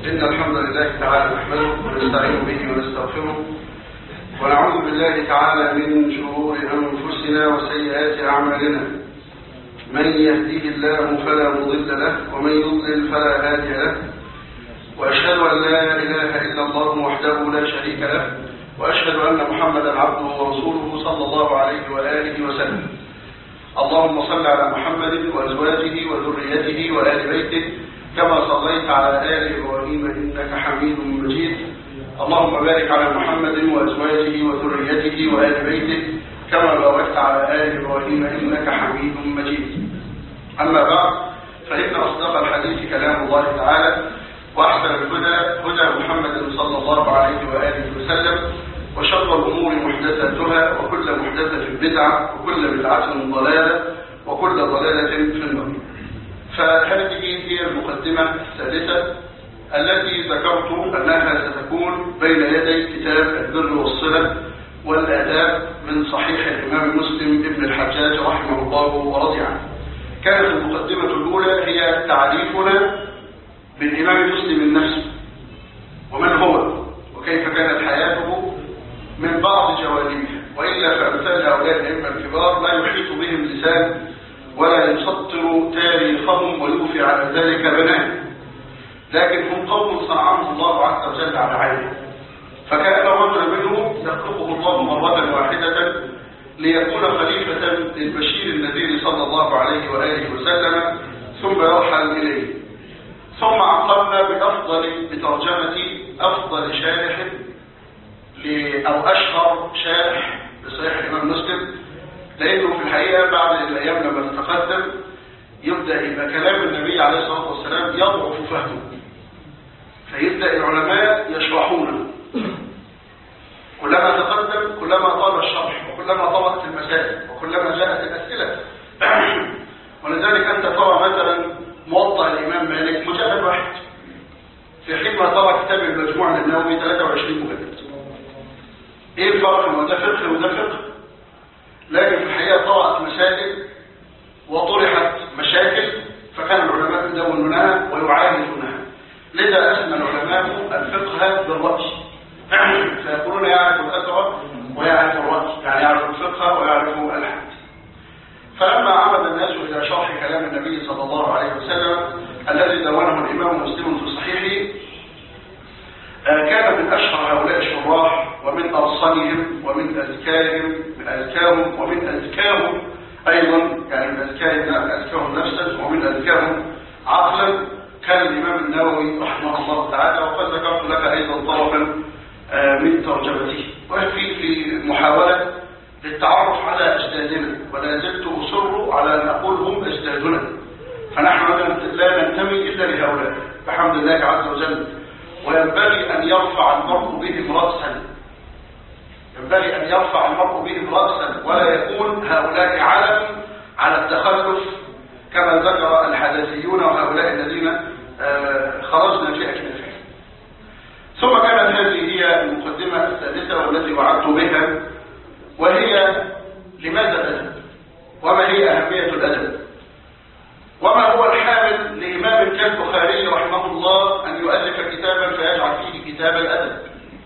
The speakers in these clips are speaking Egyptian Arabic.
إن الحمد لله تعالى نحمده ونستعين به ونستغفره ونعوذ بالله تعالى من شرور أنفسنا وسيئات أعمالنا من يهديه الله فلا مضل له ومن يضلل فلا هادي له وأشهد أن لا إله إلا الله وحده لا شريك له وأشهد أن محمدا عبده ورسوله صلى الله عليه وآله وسلم اللهم صل على محمد وأزواجه وذريته وآل بيته كما صليت على آل إبراهيم إنك حميد مجيد اللهم بارك على محمد وأزواجه وذريته وآل بيته كما باركت على آل إبراهيم إنك حميد مجيد أما بعد فإن أصدق الحديث كلام الله تعالى وأحسن الهدى هدى محمد صلى الله عليه وآله وسلم وشر الأمور محدثاتها وكل محدثة بدعة وكل بدعة ضلالة وكل ضلالة في النار فهذه هي المقدمة الثالثة التي ذكرت أنها ستكون بين يدي كتاب البر والصلة والآداب من صحيح الإمام مسلم ابن الحجاج رحمه الله ورضي عنه كانت المقدمة الأولى هي تعريفنا بالإمام مسلم نفسه ومن هو وكيف كانت حياته من بعض جوانبها وإلا فأمثال هؤلاء الأئمة الكبار لا يحيط بهم لسان ولا يسطر تاريخهم ويوفي على ذلك بنان لكن هم قوم صنعهم الله عز وجل على عينه فكان رجل منهم يخلقه الله مرة واحدة ليكون خليفة للبشير النذير صلى الله عليه وآله وسلم ثم يرحل إليه ثم عقبنا بأفضل بترجمة أفضل شارح أو أشهر شارح لصحيح الإمام مسلم لأنه في الحقيقة بعد الأيام لما تتقدم يبدأ يبقى كلام النبي عليه الصلاة والسلام يضعف فهمه فيبدأ العلماء يشرحونه كلما تقدم كلما طال الشرح وكلما طالت المسائل وكلما جاءت الأسئلة ولذلك أنت ترى مثلا موضع الإمام مالك مجلد واحد في حين ما ترى كتاب المجموع للنووي 23 مجلد ايه الفرق ما ده فقه وده فقه لكن في الحقيقة طرأت مسائل وطرحت مشاكل فكان العلماء يدونونها ويعالجونها لذا أسمى العلماء الفقه بالرأي فيقولون يعرف الأثر ويعرف الرأي يعني يعرف الفقه ويعرف الحديث فلما عمد الناس إلى شرح كلام النبي صلى الله عليه وسلم الذي دونه الإمام مسلم في صحيحه كان من أشهر هؤلاء الشراح ومن أرصنهم ومن أذكارهم من أذكارهم ومن أذكارهم أيضا يعني من أذكارهم أذكارهم نفسا ومن أذكارهم عقلا كان الإمام النووي رحمه الله تعالى وقد ذكرت لك أيضا طرفا من ترجمته وفي في محاولة للتعرف على أجدادنا ولا زلت أصر على أن أقول هم أجدادنا فنحن لا ننتمي إلا لهؤلاء بحمد الله عز وجل وينبغي أن يرفع المرء بهم رأسا ينبغي أن يرفع المرء بهم رأسا ولا يكون هؤلاء علم على التخلف كما ذكر الحدثيون وهؤلاء الذين خرجنا في أكنافهم ثم كانت هذه هي المقدمة السادسة والتي وعدت بها وهي لماذا الأدب وما هي أهمية الأدب وما هو الحامل لإمام كالبخاري رحمه الله أن يؤلف كتابا فيجعل فيه كتاب الأدب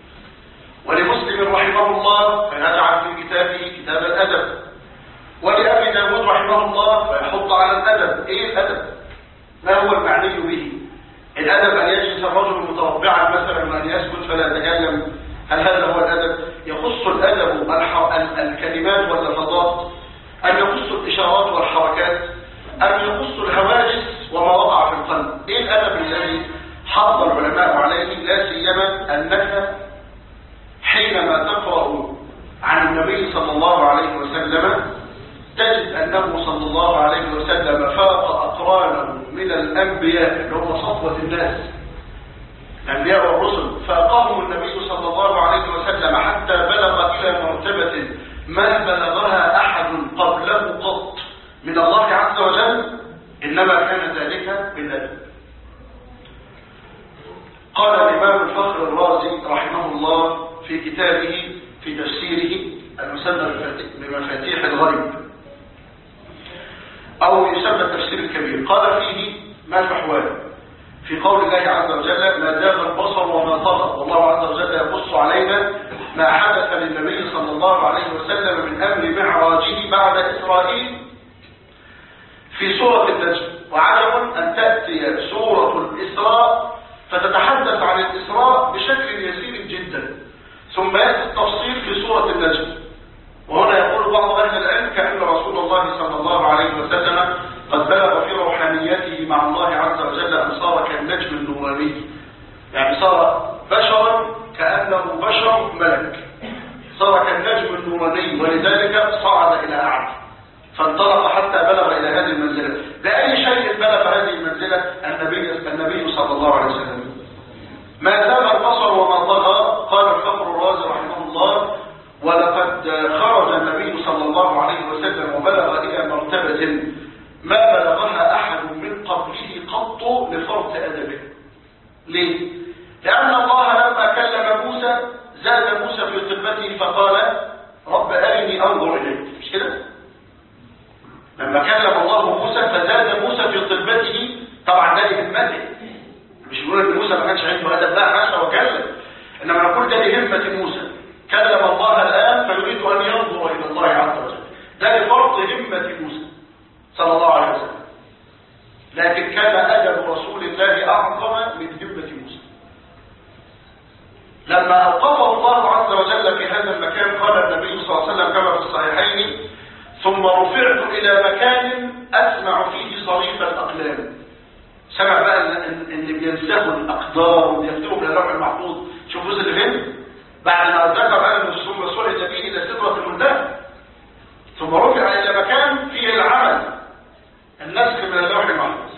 ولمسلم رحمه الله فيجعل في كتابه كتاب الأدب ولأبي داود رحمه الله فيحط على الأدب إيه الأدب؟ ما هو المعني به؟ الأدب أن يجلس الرجل متربعا مثلا وأن يسكت فلا يتكلم هل هذا هو الأدب؟ يخص الأدب الكلمات واللفظات أن يخص الإشارات والحركات أن يخص الهواجس وما وقع في القلب إيه الأدب الذي حض العلماء عليه لا سيما أنك حينما تقرأ عن النبي صلى الله عليه وسلم تجد أنه صلى الله عليه وسلم فاق أقرانه من الأنبياء اللي هم صفوة الناس الأنبياء والرسل فاقهم النبي صلى الله عليه وسلم حتى بلغ إلى مرتبة ما بلغها أحد قبله قط من الله عز وجل إنما كان ذلك بالأدب قال الإمام الفخر الرازي رحمه الله في كتابه في تفسيره المسمى بمفاتيح الغيب أو يسمى التفسير الكبير قال فيه ما فحوان في قول الله عز وجل ما زاغ البصر وما طغى والله عز وجل يقص علينا ما حدث للنبي صلى الله عليه وسلم من أمر معراجه بعد إسرائيل في سورة النجم وعجب أن تأتي سورة الإسراء فتتحدث عن الإسراء بشكل يسير جدا ثم يأتي التفصيل في سورة النجم وهنا يقول بعض أهل العلم كأن رسول الله صلى الله عليه وسلم قد بلغ في روحانيته مع الله عز وجل أن صار كالنجم النوراني يعني صار بشرا كأنه بشر ملك صار كالنجم النوراني ولذلك صعد إلى أعلى فانطلق حتى بلغ إلى هذه المنزلة بأي شيء بلغ هذه المنزلة النبي, النبي صلى الله عليه وسلم ما زال البصر وما طغى قال الفقر الرازي رحمه الله ولقد خرج النبي صلى الله عليه وسلم وبلغ إلى مرتبة ما بلغها أحد من قبله قط لفرط أدبه ليه؟ لأن الله لما كلم موسى زاد موسى في طبته فقال رب أرني أنظر إليك مش كده؟ لما كلم الله موسى فزاد موسى في طلبته طبعا ده لهمته مش بنقول ان موسى ما كانش عنده ادب لا حاشا وكلم انما نقول ده لهمه موسى كلم الله الان فيريد ان ينظر الى الله عز وجل ده لفرط همه موسى صلى الله عليه وسلم لكن كان ادب رسول الله اعظم من همه موسى لما اوقفه الله عز وجل في هذا المكان قال النبي صلى الله عليه وسلم كما في الصحيحين ثم رفعت إلى مكان أسمع فيه صريف الأقلام سمع بقى اللي بينسخوا الأقدار وبيكتبوا من اللوح المحفوظ شوفوا اللي فين بعد ما ذكر أن ثم صعد به إلى سدرة المنتهى ثم رفع إلى مكان فيه العمل النسخ من اللوح المحفوظ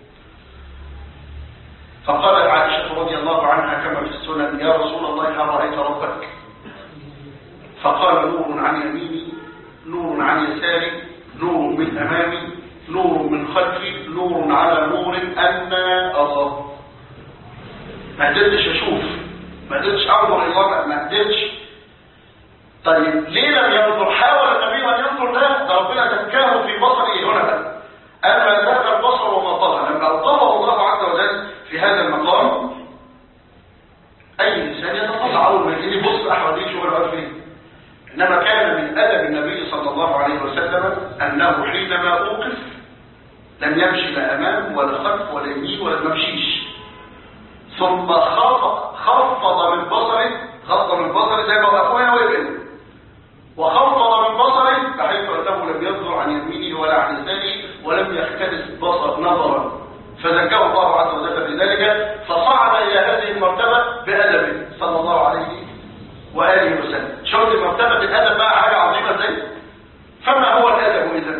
فقالت عائشة رضي الله عنها كما في السنن يا رسول الله هل رأيت ربك فقال نور عن يميني نور عن يساري نور من أمامي نور من خلفي نور على نور أنا أراه ما قدرتش أشوف ما قدرتش أنظر إلى الله ما قدرتش طيب ليه لم ينظر حاول النبي أن ينظر ده ده ربنا زكاه في بصره هنا بقى أما ذاك البصر وما طغى لما أوقفه الله عز وجل في هذا المقام أي إنسان يتطلع أول ما يجي يبص أحمد يشوف الوقت فين إنما كان من أدب النبي صلى الله عليه وسلم أنه حينما أوقف لم يمشي لا أمام ولا خلف ولا يمين ولا ممشيش ثم خفض خفض من بصره خفض من بصره زي ما وقفوا هنا ويبقى وخفض من بصره بحيث أنه لم ينظر عن يمينه ولا عن يساره ولم يختلس بصر نظرا فزكاه الله عز وجل بذلك فصعد إلى هذه المرتبة بأدبه صلى الله عليه وآله وسلم شوف مرتبة الأدب بقى حاجة عظيمة ازاي فما هو الأدب إذا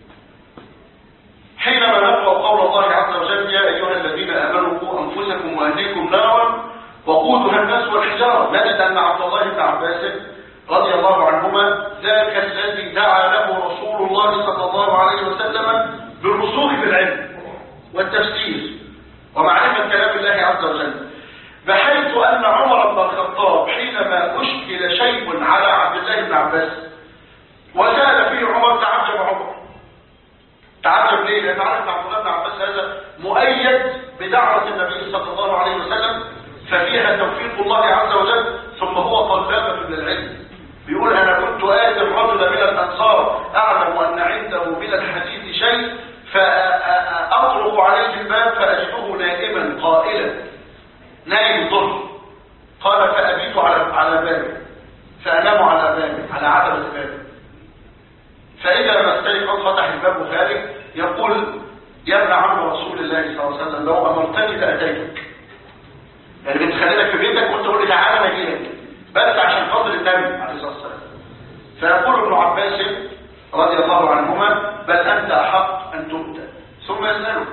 حينما نقرأ قول الله عز وجل يا أيها الذين آمنوا قوا أنفسكم وأهليكم نارا وقودها الناس والحجارة نجد أن عبد الله بن عباس رضي الله عنهما ذاك الذي دعا له رسول الله صلى الله عليه وسلم بالرسوخ بالعلم والتفسير ومعرفة كلام الله عز وجل بحيث أن عمر بن الخطاب حينما أشكل شيء على عبد الله بن عباس وسأل فيه عمر تعجب عمر تعجب ليه؟ لأن عارف عبد الله بن عباس هذا مؤيد بدعوة النبي صلى الله عليه وسلم ففيها توفيق الله عز وجل ثم هو طلابة من العلم بيقول أنا كنت آتي الرجل من الأنصار أعلم أن عنده من الحديث شيء فأطرق عليه الباب فأجده نائما قائلا نايم ظهر قال فأبيت على على بابه فأنام على بابه على عتبة بابه فإذا ما استيقظ فتح الباب وخارج يقول يا ابن عم رسول الله صلى الله عليه وسلم لو أمرتني لأتيتك يعني بتخليلك في بيتك وانت تقول لي تعالى انا اجي لك بس عشان خاطر النبي عليه الصلاه والسلام فيقول ابن عباس رضي الله عنهما بل انت احق ان تؤتى ثم يساله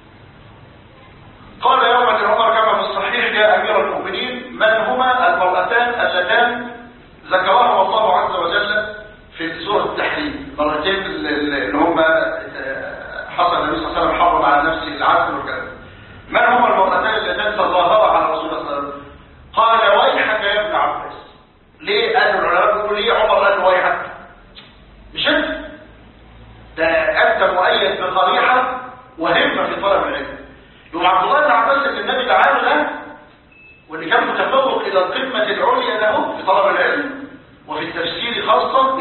قال يوما لعمر كما في الصحيح يا امير المؤمنين من هما المرأتان اللتان ذكرهما الله عز وجل في سوره التحريم المرأتين اللي هم حصل النبي صلى الله عليه وسلم حرم على نفسه العزل والكلام من هما المرأتان اللتان تظاهرا على رسول الله صلى الله عليه وسلم قال ويحك يا ابن عباس ليه قالوا العلماء بيقولوا ليه عمر قال ويحك مش انت ده انت مؤيد بقريحه وهمه في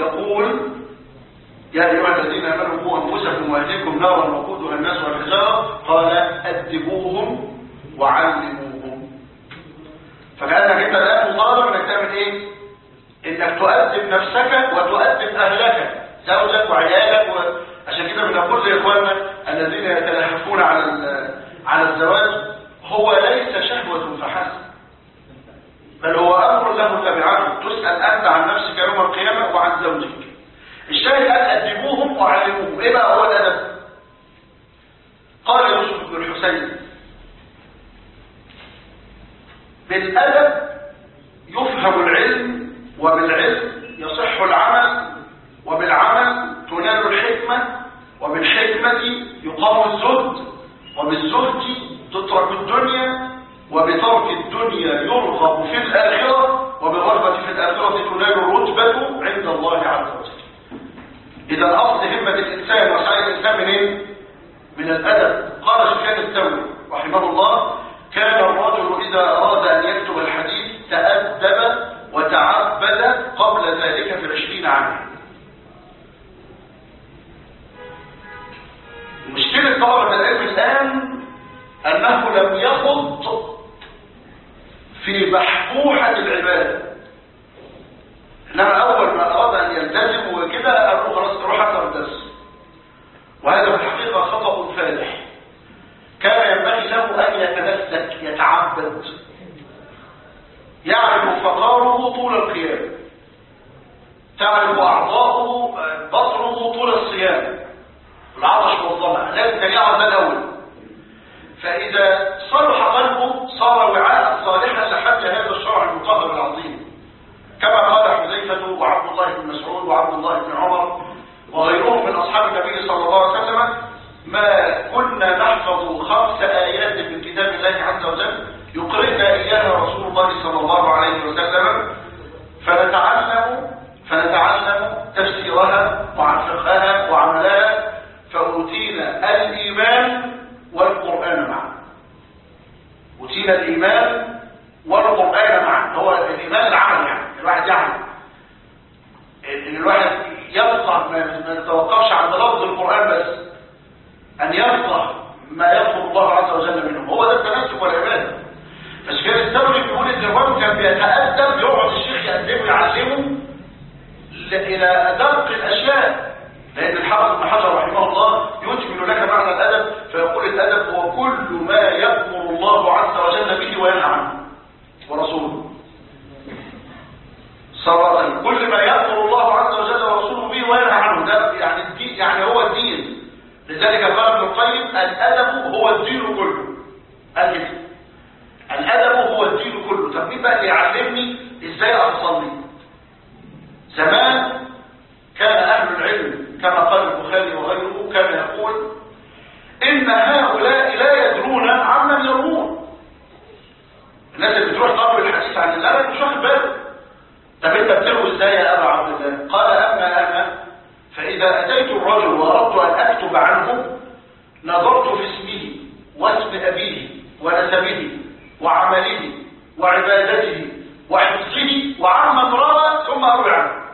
يقول يا أيها الذين آمنوا قوا أنفسكم وأهليكم نارا وقودها الناس والحجارة قال أدبوهم وعلموهم فكأنك أنت الآن مطالب أنك تعمل إيه؟ إنك تؤدب نفسك وتؤدب أهلك زوجك وعيالك و... عشان كده بنقول لإخواننا الذين يتلهفون على على الزواج هو ليس شهوة فحسب بل هو أمر له تبعات تسأل أنت عن نفسك يوم القيامة وعن زوجك الشاهد أن أدبوهم وعلموهم إيه بقى هو الأدب قال يوسف بن الحسين بالأدب يفهم العلم وبالعلم يصح العمل وبالعمل تنال الحكمة وبالحكمة يقام الزهد وبالزهد تترك الدنيا وبترك الدنيا يرغب في الآخرة وبالرغبة في الآخرة تنال الرتبة عند الله عز وجل إذا أصل همة الإنسان وسعي الإنسان منين؟ من الأدب قال سفيان الثوري رحمه الله كان الرجل إذا أراد أن يكتب الحديث تأدب وتعبد قبل ذلك في عشرين عاما مشكلة طلبة العلم الآن أنه لم يخض في بحبوحة العبادة إنما أول ما أراد أن يلتزم وكده قالوا خلاص روح أكثر الدرس وهذا في الحقيقة خطأ فادح كان ينبغي له أن يتمسك يتعبد يعرف فقاره طول القيام تعرف أعضاؤه بطنه طول الصيام العطش والظمأ لازم كان يعرف ده الأول فإذا صلح قلبه صار وعاء صالحا لحد هذا الشرع المطهر العظيم كما قال حذيفة وعبد الله بن مسعود وعبد الله بن عمر وغيرهم من أصحاب النبي صلى الله عليه وسلم ما كنا نحفظ خمس آيات من كتاب الله عز وجل يقرئنا إياها رسول الله صلى الله عليه وسلم فنتعلم فنتعلم تفسيرها وعن فقهها وعملها فأوتينا الإيمان والقرآن معا أوتينا الإيمان والقرآن معا هو الإيمان العمل يعني الواحد يعمل إن الواحد يفقه ما يتوقفش عند لفظ القرآن بس أن يفقه ما يطلب الله عز وجل منه هو ده التمسك والعبادة فالشيخ الثوري بيقول ان الرجل كان بيتأدب يقعد الشيخ يقدمه يعلمه إلى أدق الأشياء لأن الحافظ بن حجر رحمه الله يجمل لك معنى الأدب فيقول الأدب هو كل ما يأمر الله عز وجل به وينهى عنه ورسوله صلى الله عليه وسلم كل ما يأمر الله عز وجل ورسوله به وينهى عنه ده يعني الدين يعني هو الدين لذلك قال ابن القيم الأدب هو الدين كله الأدب الأدب هو الدين كله طب مين بقى اللي يعلمني ازاي أصلي زمان كان أهل العلم كما قال البخاري وغيره كان يقول إن هؤلاء لا يدرون عمن يرون الناس اللي بتروح تقرأ الحديث عن الله مش واخد باله طب انت بتروي ازاي يا ابا عبد الله قال اما انا فاذا اتيت الرجل واردت ان اكتب عنه نظرت في اسمه واسم ابيه ونسبه وعمله وعبادته وحفظه وعمن روى ثم اروي عنه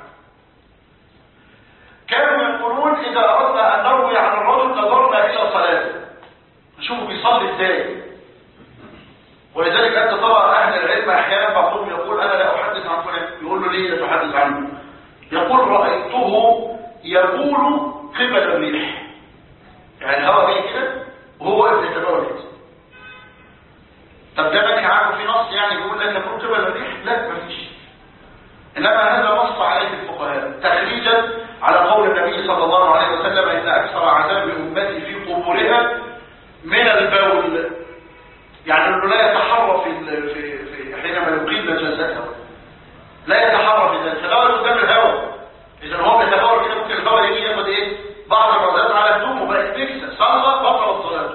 كانوا يقولون اذا اردنا ان نروي عن الرجل نظرنا الى صلاته نشوفه بيصلي ازاي ولذلك انت ترى اهل العلم احيانا بعضهم يقول انا لا احدث عن فلان يقول له ليه لا تحدث عنه يقول رايته يقول قبل الريح يعني الهواء جاي كده وهو واقف يتبول كده طب ده مانع عنه في نص يعني بيقول لا تكون قبل الريح لا مفيش انما هذا نص عليه الفقهاء تخريجا على قول النبي صلى الله عليه وسلم ان اكثر عذاب امتي في قبورها من البول يعني انه لا يتحرى في في, في حينما يقيم نجاسته لا يتحرى في ذلك فلو قدام الهواء اذا هو بيتبول كده ممكن الهواء يجي ياخد ايه بعض الرذاذ على هدومه بقت نكسه صلى بطل صلاته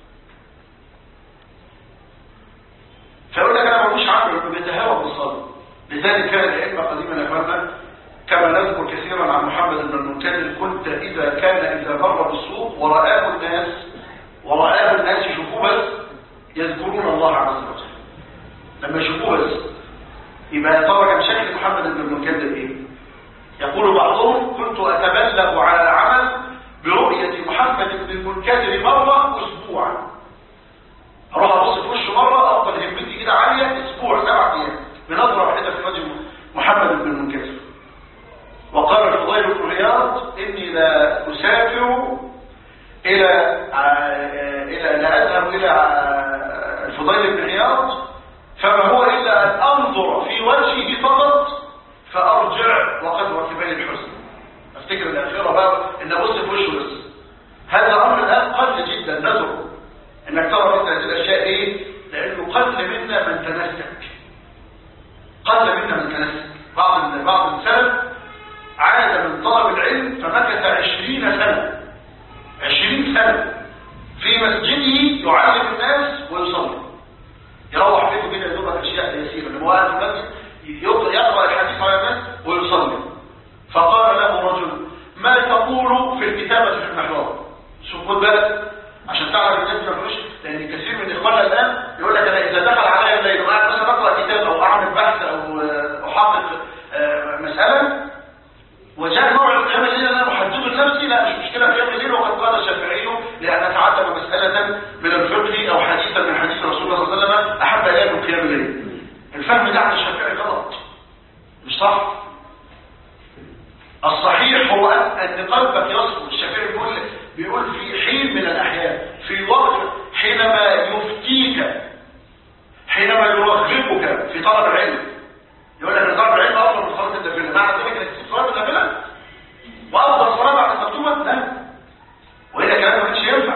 فيقول لك انا ملوش عقل انه بيتهاوى بالصلاه لذلك كان الائمه قديما يفهمنا كما نذكر كثيرا عن محمد بن المنكدر كنت اذا كان اذا مر بالسوق ورآه الناس ورآه الناس يشوفوه بس يذكرون الله عز وجل لما يشوفوه بس يبقى يا ترى كان شكل محمد بن المنكدر ايه يقول بعضهم كنت أتبلغ على العمل برؤية محمد بن المنكدر مرة أسبوعا أروح أبص في وشه مرة أفضل همتي كده عالية أسبوع سبع أيام بنظرة واحدة في وجه محمد بن المنكدر وقال الفضيل بن عياض إني لا أسافر إلى إلى لا أذهب إلى الفضيل بن عياض فما هو إلا أن أنظر في وجهه فقط فأرجع وقد ركبني الحزن أفتكر الأخيرة بقى إن أبص في وشه بس هذا أمر الآن قل جدا نذر إنك ترى مثل هذه الأشياء إيه لأنه قل منا من تمسك قل منا من تمسك بعض بعض السلف عاد من طلب العلم فمكث عشرين سنة عشرين سنة في مسجده يعلم الناس ويصلي يروح بيته كده يدور اشياء يسيره لما هو قاعد في المسجد يقرا الحديث على الناس ويصلي فقال له رجل ما تقول في الكتابه في المحراب شوف خد بالك عشان تعرف الناس ما يقولوش لان كثير من اخواننا الان يقول لك انا اذا دخل علي الليل وقاعد مثلا اقرا كتاب او اعمل بحث او احقق مساله وجاء موعد قيام الليل انا محدد لنفسي لا مش مشكله قيام الليل وقد قال الشافعي لان اتعلم مساله من الفقه او حديثا من حديث رسول الله صلى الله عليه وسلم احب الي من قيام الليل الفهم ده عن الشافعي غلط مش صح الصحيح هو ان قلبك يصفو الشافعي بيقول بيقول في حين من الاحيان في وقت حينما يفتيك حينما يرغبك في طلب العلم يقول لك طلب العلم افضل من صلاه النافله معنى ذلك انك تسيب صلاه النافله وافضل صلاه بعد المكتوبه لا والا كلام ما كانش ينفع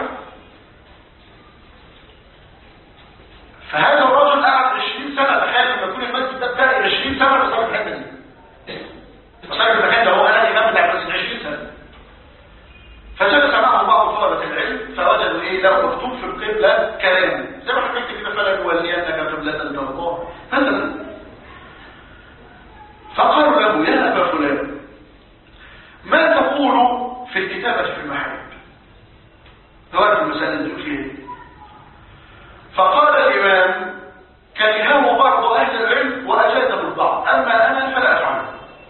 فهذا الرجل قعد 20 سنه تخيل لما يكون المسجد ده بتاعي 20 سنه بصلاه الحته دي بصلاه المكان ده هو انا الامام بتاع المسجد 20 سنه فجلس معه بعض طلبه العلم فوجدوا ايه له مكتوب في القبله كلام زي ما احنا بنكتب كده فلا نولينك قبله ترضاها مثلا فقالوا له يا ابا فلان ما تقول في الكتابه في المحارب هو المسألة اللي فيها فقال الإمام كرهه بعض أهل العلم وأجازه البعض أما أنا فلا أفعله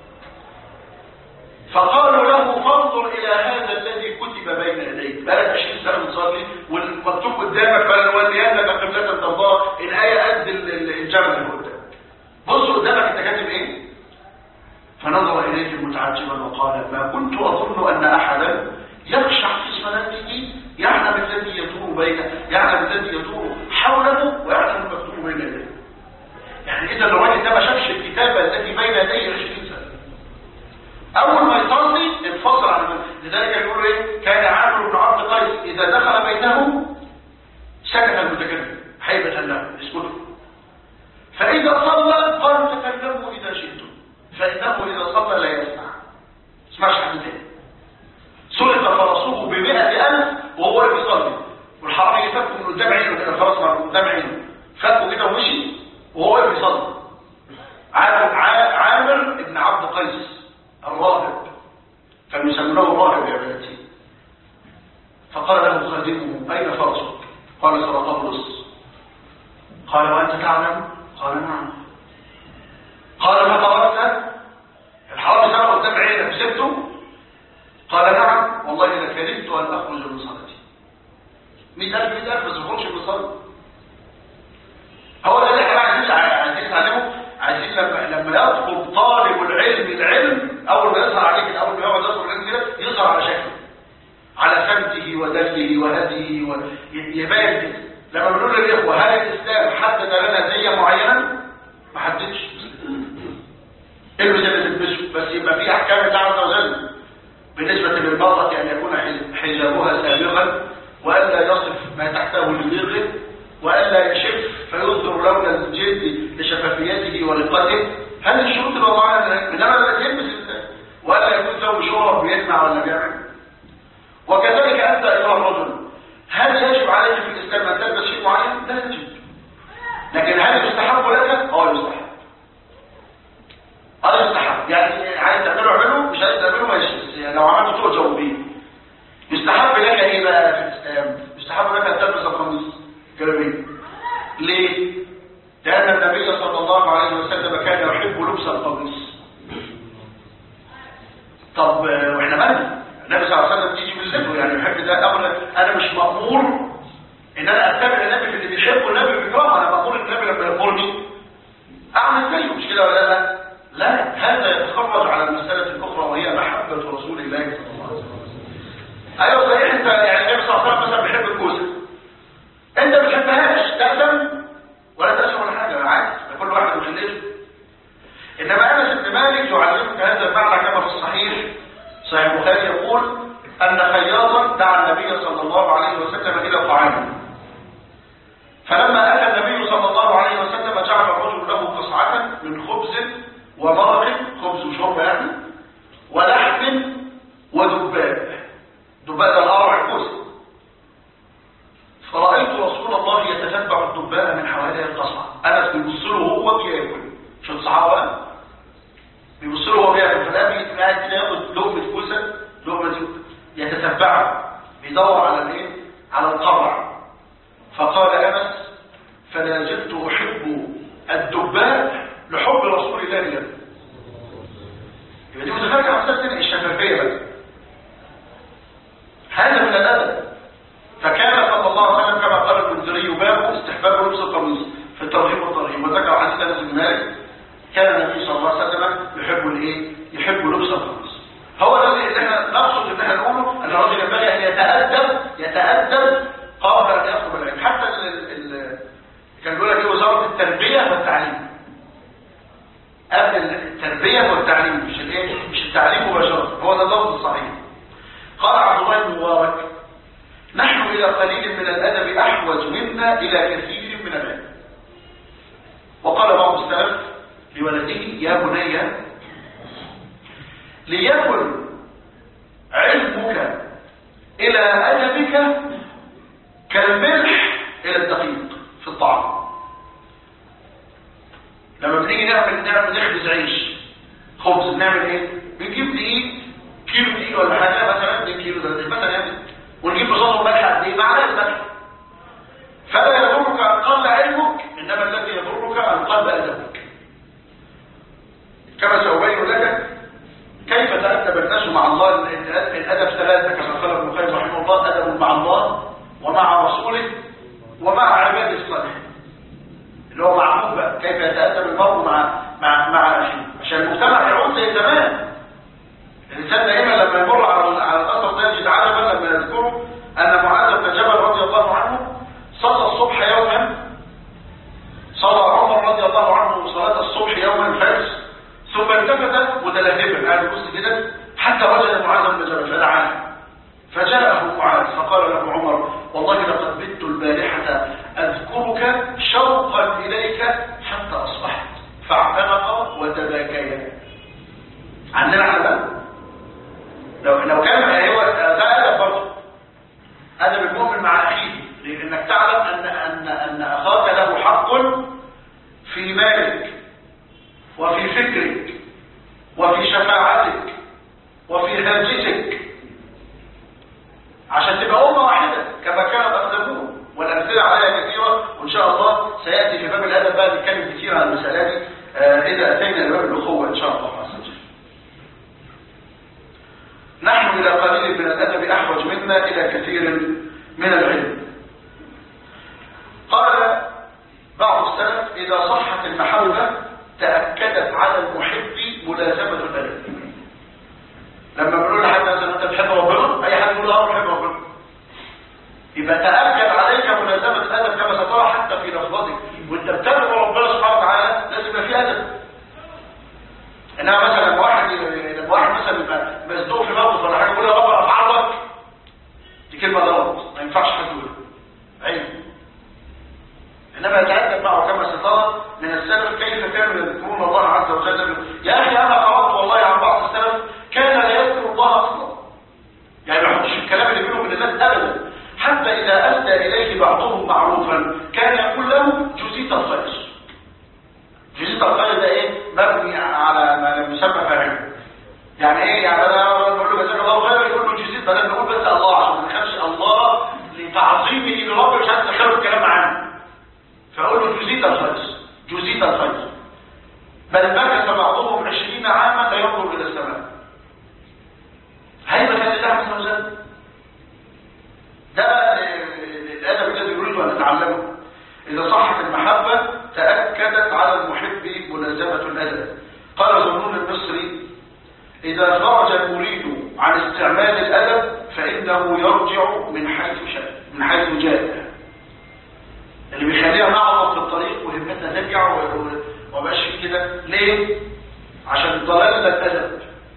فقالوا له فانظر إلى هذا الذي كتب بين يديك بقالك 20 سنة بتصلي والمكتوب قدامك فلنولينك قبلة ترضاها الآية قد الجبل اللي قدامك بص قدامك أنت كاتب إيه فنظر إليه متعجبا وقال ما كنت أظن أن أحدا يخشع في صلاته يعلم الذي يدور بين يعلم الذي يدور حوله ويعلم المكتوب بين يديه يعني اذا الراجل ده ما شافش الكتابه التي بين يديه 20 سنه اول ما يصلي انفصل عن لذلك يقول ايه كان عامر بن عبد قيس اذا دخل بيته سكت المتكلم هيبه له اسكتوا فاذا صلى قالوا تكلموا اذا شئتم فانه اذا صلى لا يسمع اسمعش حد تاني سلط فرسه بمئة ألف وهو بيصلي والحرامي فكه من قدام عينه كده الفرس من قدام عينه فكه كده ومشي وهو بيصلي عامر ابن عبد قيس الراهب كانوا يسمونه الراهب يا بناتي فقال له خادمه أين فرسك؟ قال سرقه لص قال وأنت تعلم؟ قال نعم قال فخرجت الحرامي سرق قدام عينك سبته قال نعم والله لكرهت أن أخرج من صلاتي مئة ألف مئة ألف بس ما من صلاة هو ده اللي احنا عايزين عايزين نتعلمه عايزين لما لما يطلب طالب العلم العلم أول ما يظهر عليك أول ما يقعد يطلب العلم كده يظهر على شكله على سمته ودله وهديه ويبين كده لما بنقول للإخوة هل الإسلام حدد لنا زي معينة؟ ما حددش البس اللي تلبسه بس يبقى في أحكام الله عز وجل بالنسبة للمرأة أن يكون حجابها سابقا وألا يصف ما تحته لضيقه وألا يشف فيظهر لون الجلد لشفافيته ورقته هذه الشروط الوضعية إنما لا يلبس وألا يكون ثوب شرب بيسمع ولا بيعمل وكذلك أنت أيها الرجل هل يجب عليك في الإسلام أن تلبس شيء معين؟ لا يجب لكن هل يستحب لك؟ اه يستحب اه يستحب يعني عايز تعمله اعمله مش عايز تعمله ماشي بس يعني لو عملته تؤجر به يستحب لك ايه بقى في الاسلام يستحب لك ان تلبس القميص جلابيه ليه لان النبي صلى الله عليه وسلم كان يحب لبس القميص طب آه، واحنا مالنا النبي صلى الله عليه وسلم تيجي بالذكر يعني بيحب ده امر انا مش مامور ان انا اتبع النبي في اللي بيحبه النبي بيكرهه انا مامور النبي لما يامرني اعمل زيه مش كده ولا لا لا هذا يتخرج على المساله الاخرى وهي محبه رسول الله صلى الله عليه وسلم ايوه صحيح انت يعني النبي صلى الله عليه وسلم مثلا بيحب الكوسه انت ما بتحبهاش تأثم ولا تأثم ولا حاجه عادي ده كل واحد وخليته انما انس بن مالك يعلمك هذا المعنى كما في الصحيح صحيح البخاري يقول ان خياطا دعا النبي صلى الله عليه وسلم الى طعامه فلما اتى النبي صلى الله عليه وسلم جعل الرجل له قصعه من خبز ومرق خبز وشرب يعني ولحم ودباء دباء ده القرع الكوسه فرأيت رسول الله يتتبع الدباء من حوالي القصعة أنس بيبص له هو بياكل شو الصحابة بيبص له هو بياكل فالأبي قاعد كده ياخد لقمة كوسة لقمة يتتبعها بيدور على الايه؟ على القرع فقال أنس فلا زلت أحب الدباء لحب رسول الله له يبقى دي متفرقة عن سنة الشفافية بقى هذا من الأدب فكان صلى الله عليه وسلم كما قال المنذري باب استحباب لبس القميص في الترغيب والترهيب وذكر حديث انس بن مالك كان النبي صلى الله عليه وسلم يحب الايه؟ يحب لبس القميص هو الذي اللي احنا نقصد ان احنا نقوله ان الرجل ينبغي ان يتادب يتادب قبل ان يطلب العلم حتى ال ال كان بيقول لك ايه وزاره التربيه والتعليم قبل التربيه والتعليم مش الايه؟ مش التعليم مباشره هو ده اللفظ الصحيح قال عبد الله بن مبارك نحن إلى قليل من الأدب أحوج منا إلى كثير من العلم وقال بعض السلف لولده يا بني ليكن علمك إلى أدبك كالملح إلى الدقيق في الطعام لما بنيجي نعمل نعمل نخبز عيش خبز نعمل ايه بنجيب دقيق كيلو دقيق ولا حاجه مثلا 2 كيلو ده مثلا يعني ونجيب بصوص ملح قد ايه معلقه ملح فلا يضرك ان قل علمك انما الذي يضرك ان قل ادبك كما سأبين لك كيف تأدب الناس مع الله الأدب ثلاثة كما قال ابن القيم رحمه الله أدب مع الله ومع رسوله ومع عباده الصالحين اللي هو معقول بقى كيف يتأدب المرء مع مع مع أخيه عشان المجتمع يعود زي زمان الإنسان دائما لما يمر على على الأثر ده يجد عجبا لما يذكره أن معاذ بن جبل رضي الله عنه صلى الصبح يوما صلى عمر رضي الله عنه صلاة الصبح يوما الفجر ثم التفت متلهبا قاعد يبص كده حتى وجد معاذ بن جبل فدعاه فجاءه معاذ فقال له عمر والله لقد بت البارحة أذكرك شوقا إليك حتى أصبحت فاعتنق وتباكيا عندنا على ده لو لو كان هو ده ادب برضه ادب المؤمن مع اخيه لانك تعلم ان ان ان اخاك له حق في مالك وفي فكرك وفي شفاعتك وفي هاجتك عشان تبقى امه واحده كما كان الاقدمون والامثله عليها كثيره وان شاء الله سياتي في باب الادب بقى نتكلم كثير عن المساله دي آه اذا اتينا لباب الاخوه ان شاء الله عز وجل نحن إلى قليل من الأدب أحوج منا إلى كثير من العلم قال بعض السلف إذا صحت المحبة تأكدت على المحب ملازمة الأدب لما بنقول لحد مثلا أنت بتحب ربنا أي حد يقول أه بحب ربنا يبقى تأكد عليك ملازمة الأدب كما سترى حتى في لفظتك وأنت بتدعو ربنا سبحانه وتعالى لازم يبقى في أدب انما مثلا لما واحد لما واحد مثلا يبقى مصدوق في موقف ولا حاجه يقول يا رب افعلك دي كلمه غلط ما ينفعش حد يقولها عيب انما يتادب معه كما سترى من السلف كيف كانوا يذكرون الله عز وجل يا اخي انا قرات والله عن بعض السلف كان لا يذكر الله اصلا يعني ما يحطش الكلام اللي بينه وبين الناس ابدا حتى اذا اسدى اليه بعضهم معروفا كان يقول له جزيت الخير جزيت الخير ده ايه مبني على ما لم يسمى فاعل يعني ايه يعني انا بقول له جزاك الله خيرا يقول له جزيت بدل نقول بس الله عشان ما نخافش الله لتعظيمه لرب مش عايز تدخله الكلام معانا فاقول له جزيت الخير جزيت الخير بل مكث بعضهم عشرين عاما لا ينظر الى السماء صحة المحبة تأكدت على المحب ملازمة الأدب قال ظنون المصري إذا خرج المريد عن استعمال الأدب فإنه يرجع من حيث شاء من حيث جاء اللي بيخليها نعطف في الطريق وهمتنا ترجع ومبقاش فيه كده ليه؟ عشان ضلال الأدب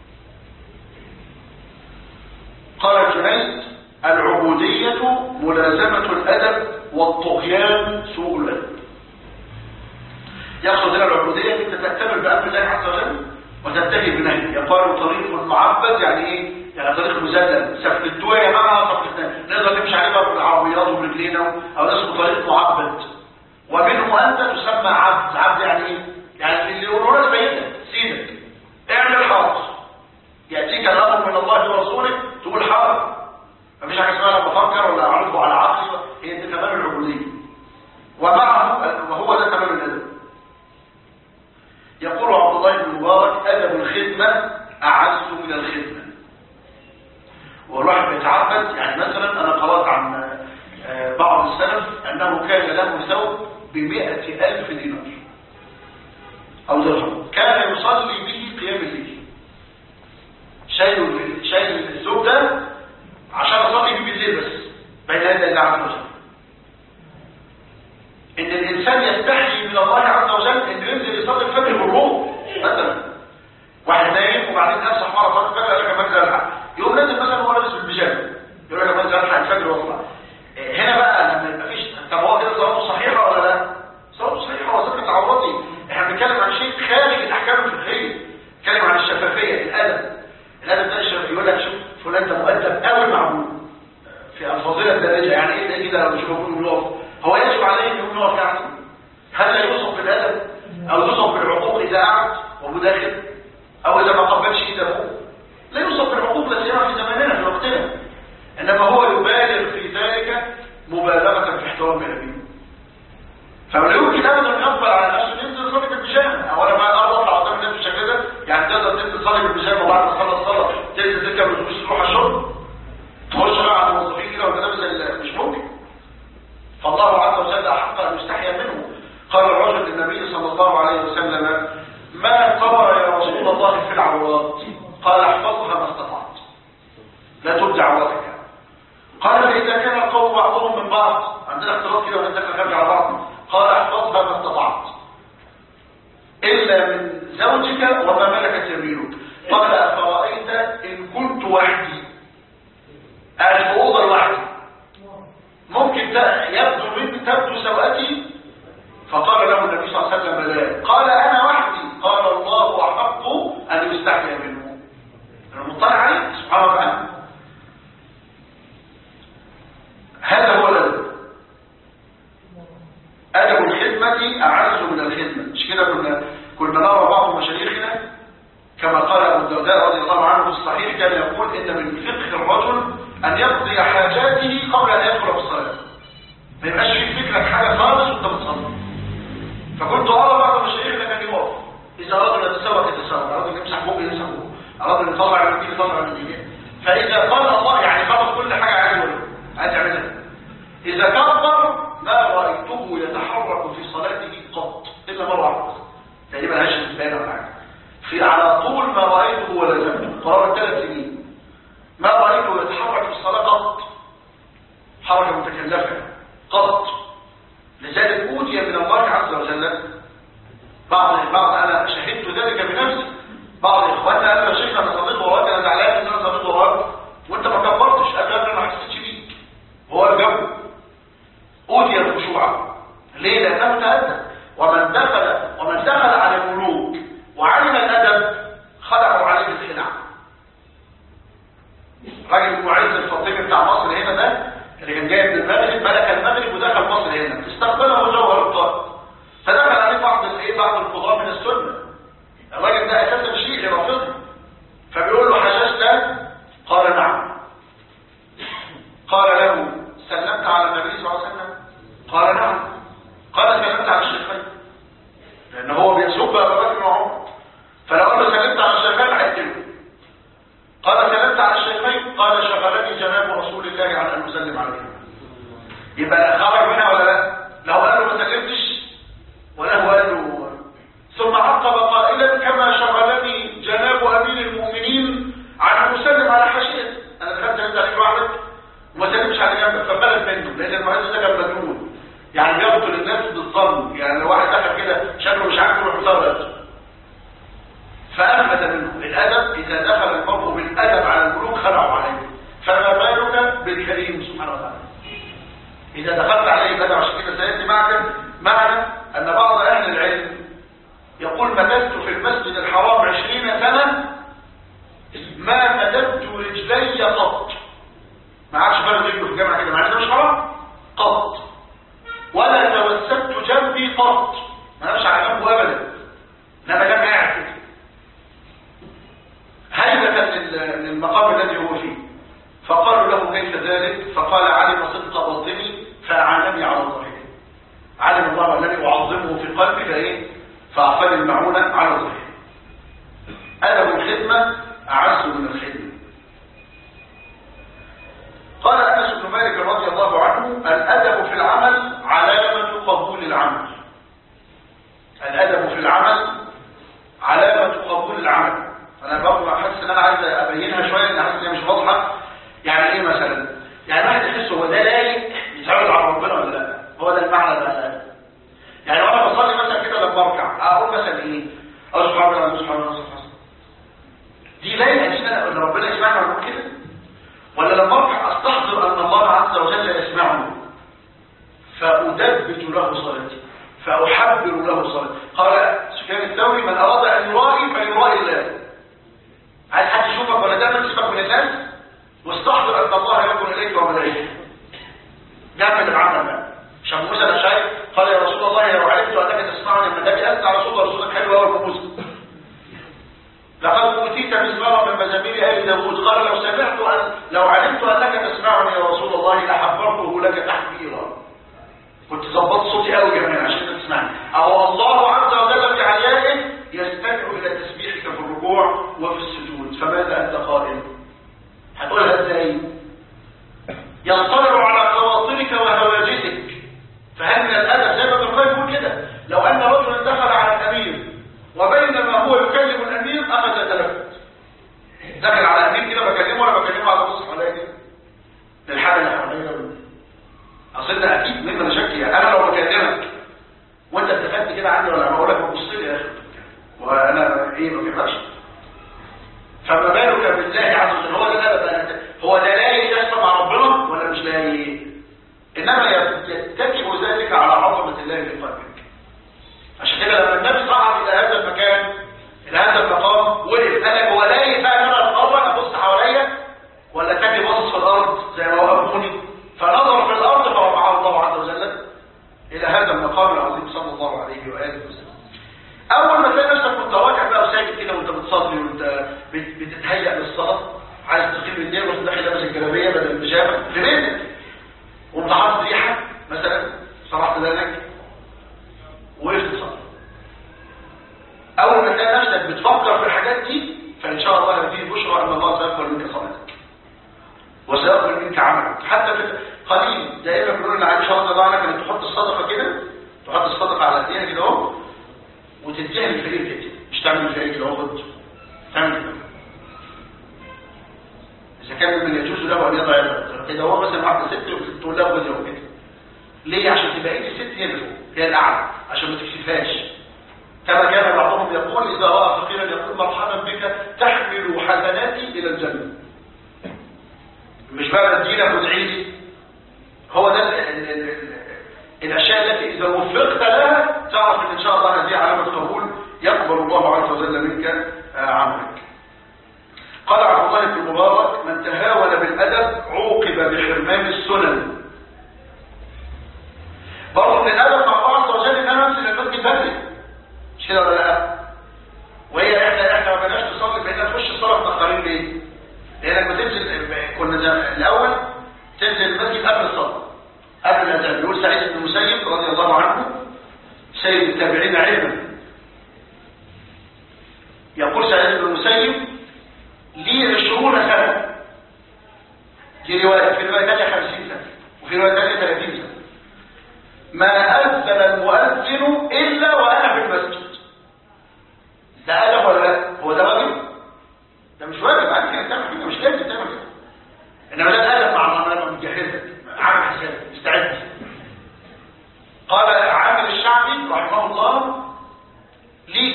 قال الجنيد العبودية ملازمة الأدب والطغيان سوء الأدب يقصد هنا العبودية أنت تأتمر بأمر الله عز وجل وتنتهي بنهي يقال طريق معبد يعني ايه؟ يعني طريق مزلل سفلتوه يا جماعه سفلتنا نقدر نمشي عليه بالعربيات وبرجلينا او ده اسمه طريق معبد ومنه انت تسمى عبد عبد يعني ايه؟ يعني اللي يقولوا لك بينك سيدك اعمل حاضر ياتيك الامر من الله ورسوله تقول حاضر مفيش حاجه اسمها انا بفكر ولا اعرضه على عقلي هي دي تمام العبوديه ومعه وهو ده تمام الادب يقول عبد الله بن مبارك ادب الخدمه اعز من الخدمه والواحد بيتعبد يعني مثلا انا قرات عن بعض السلف انه كان له ثوب بمئة ألف دينار أو درهم كان يصلي به قيام الليل شايل شايل الثوب ده عشان اصلي به بالليل بس بين يدي الله عز وجل ان الانسان يستحي من الله عز وجل انه ينزل يصلي الفجر بالروح مثلا واحد نايم وبعدين امسح مره صلاه الفجر قال لك اما الحق يقوم نازل مثلا وهو لابس بالبيجامه يقول لك اما الحق الفجر واطلع هنا بقى لما يبقى فيش طب هو كده صلاته صحيحه ولا لا؟ صلاته صحيحه وذكرت عورتي احنا بنتكلم عن شيء خارج الاحكام الفقهيه بنتكلم عن الشفافيه الادب الادب ده الشفافيه يقول لك شوف فلان ده مؤدب قوي معمول في الفاظله الدارجه يعني ايه ده كده لو مش موجود يقف هو يجب عليه انه يقف يعني هل لا يوصف بالادب او يوصف بالعقوق اذا قعد وهو داخل او اذا ما قبلش ايد ابوه لا يوصف بالعقوق لا سيما في زماننا في وقتنا انما هو يبالغ في ذلك مبالغه في احترام ابيه فلا يمكن ابدا يقبل على نفسه ينزل يصلي بالبيجامه اولا ما الارض اطلع قدام الناس بالشكل ده يعني تقدر تنزل تصلي بالبيجامه وبعد ما تخلص الصلاه تنزل تركب الاتوبيس تروح الشغل تخش بقى على الموظفين كده ولا لابس مش ممكن فالله عز وجل احق ان يستحيا منه قال الرجل للنبي صلى الله عليه وسلم ما قبر يا رسول الله في العورات قال احفظها ما استطعت لا تبدع عورتك قال فاذا كان القوم بعضهم من بعض عندنا اختلاط كده ونتدخل خارج على بعض قال احفظها ما استطعت الا من زوجك وما ملكت يمينك قال افرايت ان كنت وحدي قاعد في اوضه لوحدي ممكن يبدو مني تبدو سوءتي فقال له النبي صلى الله عليه وسلم لا قال انا وحدي قال الله احق ان يستحيا منه انا مطلع عليه سبحانه وتعالى هذا هو الادب ادب الخدمه اعز من الخدمه مش كده كنا كنا نرى بعض مشايخنا كما قال ابو الدرداء رضي الله عنه في الصحيح كان يقول ان من فقه الرجل ان يقضي حاجاته قبل ان يدخل في الصلاه ما يبقاش في فكرك حاجه خالص وانت بتصلي فكنت ارى بعض مشايخنا كان يقف اذا اراد ان يتسوق يتسوق اراد ان يمسح بوقه يمسح بوقه اراد ان يطلع من دي يطلع من دي فاذا قال الله يعني خلص كل حاجه عايز يقولها عايز يعملها اذا كبر ما رايته يتحرك في صلاته قط الا مره واحده تقريبا هاش بين ولا حاجه في على طول ما رايته ولا زمته قرابه ثلاث سنين ما رايته يتحرك في الصلاه قط حركه متكلفه قط لذلك اوتي من الله عز وجل بعض بعض انا شهدت ذلك بنفسي بعض اخواننا قال يا شيخ انا صليت وراك انا زعلان ان انا صليت وراك وانت ما كبرتش قال انا ما حسيتش بيك هو الجو اوتي الخشوع ليه لانه تادب ومن دخل ومن دخل على الملوك وعلم الادب خلعوا عليه الخلع راجل معز الفاطمي بتاع مصر هنا ده اللي كان جاي من المغرب ملك المغرب ودخل مصر هنا استقبله جوهر الطاق فدخل عليه بعض الايه بعض القضاة من السنه الراجل ده اساسا شيعي رافضي فبيقول له حججت قال نعم قال له سلمت على النبي صلى الله عليه وسلم قال نعم قال سلمت على الشيخين لان هو بيسب ابا بكر وعمر فلو قال له سلمت على الشيخين هيقتله قال سلمت على الشيخين قال شغلني جناب رسول الله عن ان اسلم عليه يبقى خرج منها ولا لا لو قال له ما سلمتش يعني لو واحد دخل كده شكله مش عاجبه يروح مطرد فأثبت منه الأدب إذا دخل المرء بالأدب على الملوك خلعوا عليه فما بالك بالكريم سبحانه وتعالى إذا دخلت عليه بدأ عشان كده سيأتي معك معنى أن بعض أهل العلم يقول مددت في المسجد الحرام عشرين سنة ما مددت رجلي قط ما عادش فرد رجله في الجامعة كده معنى ده مش حرام قط ولا توسدت جنبي قط ما مش على جنبه أبدا إنما جنب قاعد كده هيبة للمقام الذي هو فيه فقالوا له كيف ذلك فقال علم صدق باطني فأعانني على ظهره علم الله الذي أعظمه في قلبي فإيه فأعطاني المعونة على ظهره أدب الخدمة أعز من الخدمة قال أنس بن مالك رضي الله عنه الأدب في العمل علامة قبول العمل الأدب في العمل علامة قبول العمل أنا برضه حاسس إن أنا عايز أبينها شوية لأن حاسس إن هي مش واضحة يعني إيه مثلا؟ يعني واحد يحس هو ده لايق يتعود على ربنا ولا لا؟ هو ده المعنى ده يعني لو أنا بصلي مثلا كده لما أركع أقول مثلا إيه؟ أقول سبحان الله سبحان الله سبحان الله دي لايقة دي إن ربنا يسمعني ولا كده؟ ولا لما أركع أستحضر أن الله عز وجل يسمعني فأدبت له صلاتي فأحبر له صلاتي قال سفيان الثوري من أراد أن يرائي فيرائي الله عايز حد يشوفك ولا تعمل سيبك من الناس واستحضر أن الله ينظر إليك وملائكته جنب العمل بقى عشان موسى الأشعري قال يا رسول الله لو علمت أنك تسمعني من النبي أسمع رسول رسولك حلو أول موسى لقد أوتيت مزمارا من مزامير آل داوود قال لو سمعت أن لو علمت أنك تسمعني يا رسول الله لحبرته لك تحبيرا كنت ظبطت صوتي قوي كمان عشان تسمعني أو الله عز وجل في عليائه يستمع إلى تسبيحك في الركوع وفي السجود فماذا أنت قائل هتقولها ازاي يطلع على خواطرك وهواجسك فهل من الأدب زي ما ابن القيم يقول كده لو أن رجلا دخل على الأمير وبينما هو يكلم الأمير أخذ تلفت دخل على الأمير كده بكلمه ولا بكلمه على بص حواليا كده للحاجة اللي حواليا أصل ده أكيد مما شك يعني أنا لو بكلمك وأنت اتفقت كده عني ولا بقول لك بص لي يا أخي وأنا إيه ما بيحبش فما بالك بالله عز وجل هو ده الأدب هو ده لاقي يحصل مع ربنا ولا مش لاقي إنما يتكئ ذلك على عظمة الله في قلبك عشان كده لما النبي صعد إلى هذا المكان إلى هذا المقام وقف قال لك هو لاقي بقى إن أنا أتقرب أبص حواليا ولا تاني باصص في الأرض زي ما وقفوني فنظر في الأرض فرفعه الله عز وجل إلى هذا المقام العظيم صلى الله عليه وآله وسلم أول ما تلاقي نفسك وأنت راكع بقى وساجد كده وأنت بتصلي وأنت بتتهيأ للصلاة عايز تقيم الليل وأنت داخل لابس الجلابية بدل البيجامة في بيتك وأنت حاطط ريحة مثلا صرحت ذلك وقفت تصلي أول ما تلاقي نفسك بتفكر في الحاجات دي فإن شاء الله هذه بشرى أن الله سيقبل منك صلاتك وسيقبل منك عملك حتى في قليل دائما بيقولوا ان عائشه رضي الله عنها كانت تحط الصدقه كده تحط الصدقه على ايديها كده اهو وتديها للفقير كده مش تعمل الفقير كده اهو خد تعمل كده اذا كان من يجوز له ان يضع يده كده هو مثلا واحده ست تقول له خد كده ليه عشان تبقى ايد الست هي اللي فوق هي الاعلى عشان ما تكشفهاش كما كان بعضهم يقول اذا راى فقيرا يقول مرحبا بك تحمل حسناتي الى الجنه مش بقى اديلك وادعي لي هو ده ال ال ال ال الاشياء التي اذا وفقت لها تعرف ان ان شاء الله هذه علامه قبول يقبل الله عز وجل منك عملك قال عبد الله بن المبارك من تهاون بالادب عوقب بحرمان السنن برضه من الادب مع الله عز وجل ان انا امسك المسجد بدري مش كده ولا لا وهي احنا احنا ما بناش نصلي بقينا نخش الصلاه متاخرين ليه لانك بتنزل كنا الاول تنزل المسجد قبل الصلاه قبل الاذان يقول سعيد بن المسيب رضي الله عنه سيد التابعين علما يقول سعيد بن المسيب لي عشرون سنه في روايه في روايه ثانيه 50 سنه وفي روايه ثانيه 30 سنه ما اذن المؤذن الا وانا في المسجد ده ادب ولا لا هو ده واجب ده مش واجب عليك انك تعمل كده مش لازم تعمل كده انما ده الادب مع الله انا مجهزك عامل حسابك مستعد قال عامل الشعبي رحمه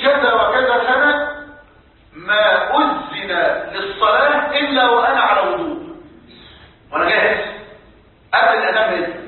كذا وكذا سنة ما أذن للصلاة إلا وأنا على وضوء وأنا جاهز قبل الأذان بإذن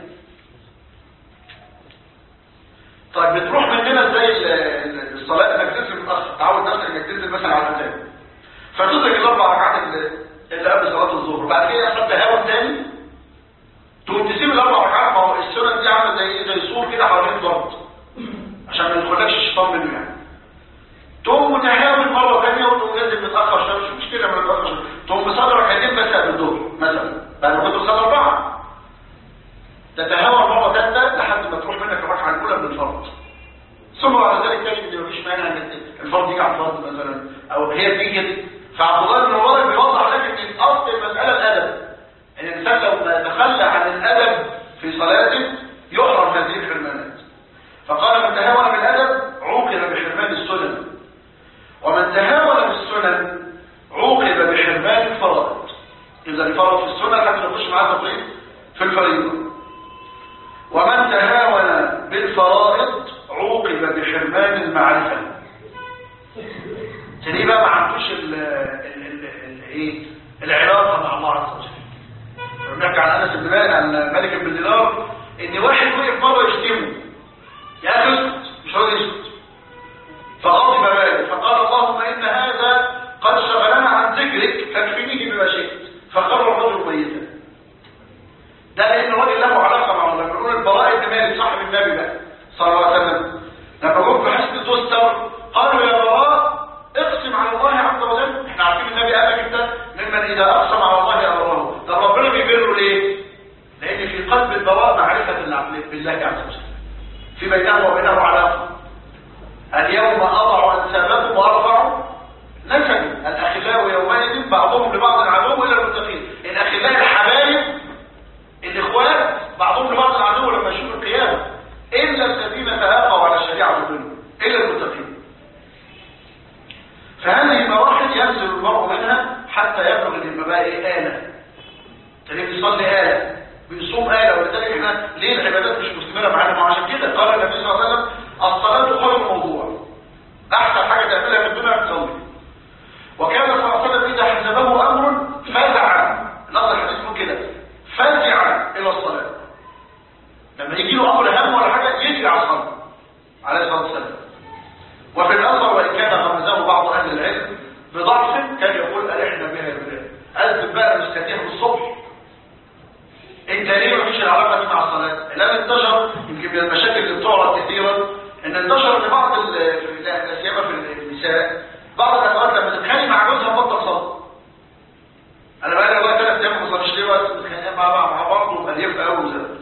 طيب بتروح مننا ازاي ال- ال- الصلاة انك تنزل متأخر تعود نفسك انك تنزل مثلا على الأذان فتدرك الأربع ركعات اللي اللي قبل صلاة الظهر بعد كده يحصل تهاون تاني تقوم تسيب الأربع ركعات ما هو السنن دي عاملة زي إيه؟ زي سور كده حوالين الضغط عشان ما يدخلكش الشيطان منه يعني تقوم متهاون مرة ثانية وتقوم نازل متأخر شوية مش مشكلة ما متأخر شوية تقوم مصدر ركعتين بس قبل الظهر مثلا بعد ما كنت بتصلي أربعة تتهاون مرة ثالثة لحد ما تروح منك الركعة الأولى من الفرض ثم بعد ذلك تجد ان مفيش مانع ان الفرض يجي على الفرض مثلا او هي تيجي كده فعبد الله بن مبارك بيوضح لك ان اصل المساله الادب ان الانسان لو ما تخلى عن الادب في صلاته يحرم هذه الحرمانات فقال من تهاون بالادب عوقب بحرمان السنن ومن تهاون بالسنن عوقب بحرمان الفرائض اذا الفرض في السنه حتى نخش معاه تقريب في الفريضه ومن تهاون بالفرائض عوقب بحرمان المعرفة تلاقيه بقى ما عندوش ال ال ال ال ايه العلاقة مع الله عز وجل بنحكي عن انس بن مالك عن مالك بن دينار ان واحد وقف مرة يشتمه يا اخي اسكت مش راضي يسكت فغضب مالك فقال اللهم ان هذا قد شغلنا عن ذكرك فاكفنيه بما شئت فخر الرجل ميتا ده لان الراجل له علاقه مع الله بيقول البراء بن مالك صاحب النبي بقى صلى الله عليه وسلم لما جم في حسن تستر قالوا يا براء اقسم على الله عز وجل احنا عارفين النبي قال لك انت ممن اذا اقسم على الله امره طب ربنا بيبره ليه لان في قلب البراء معرفه بالله عز وجل في بينه وبينه علاقه اليوم اضع انسابكم وارفع نسبي الاخلاء يومئذ بعضهم لبعض عدو الا المتقين الاخلاء الحبايب الاخوات بعضهم لبعض العدو لما يشوفوا القيامه الا الذين تهاقوا على الشريعه منهم الا المتقين فهذه مراحل ينزل المرء منها حتى يبلغ ان يبقى بقى ايه اله تلاقيه بيصلي اله بيصوم اله ولذلك احنا ليه العبادات مش مستمره معانا ما عشان كده قال النبي صلى الله عليه وسلم الصلاه خير موضوع احسن حاجه تعملها في الدنيا تصلي وكان صلى الله عليه وسلم اذا حسبه امر فزع نص الحديث يقول كده فزع الى الصلاه لما يجي له امر هم ولا حاجه يجري على الصلاه عليه الصلاه والسلام وفي الاثر وان كان غمزه بعض اهل العلم بضعف كان يقول الحنا بها يا بلاد اذن بقى مستنيها بالصبح انت ليه مفيش العلاقه دي مع الصلاه الان انتشر يمكن من المشاكل اللي بتعرض كثيرا ان انتشر لبعض ال- في- لا سيما في النساء بعض الاخوات لما تتخانق مع جوزها بطل صلاه انا بقى لي والله ثلاث ايام ما بصليش ليه بس متخانقين مع بعض مع بعض ومليان في قوي وزاد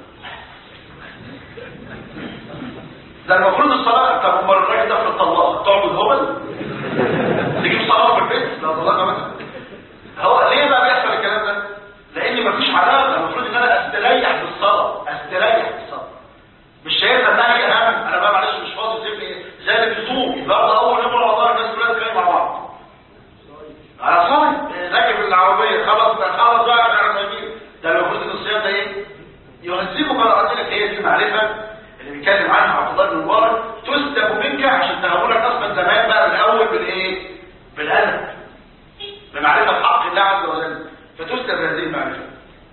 ده المفروض الصلاه طب امال الراجل ده في الطلاق تعبد هبل تجيب صلاه في البيت لا طلاق مثلا هو ليه بقى بيحصل الكلام ده لان مفيش علاقه المفروض ان انا استريح بالصلاه استريح بالصلاه مش شايف انها هي اهم انا بقى معلش مش فاضي سيبني زي اللي بتصوم النهارده اول يوم رمضان الناس كلها تتكلم مع بعض على صوم راكب العربيه خلاص بقى خلاص بقى على المدينه ده المفروض ان الصيام ده ايه يهذبك على عندك هي دي المعرفه اللي بيتكلم عنها عبد الله بن مبارك تسلب منك عشان تهونك اصلا زمان بقى من الاول بالايه بالادب بمعرفه حق الله عز وجل فتسلب هذه المعرفه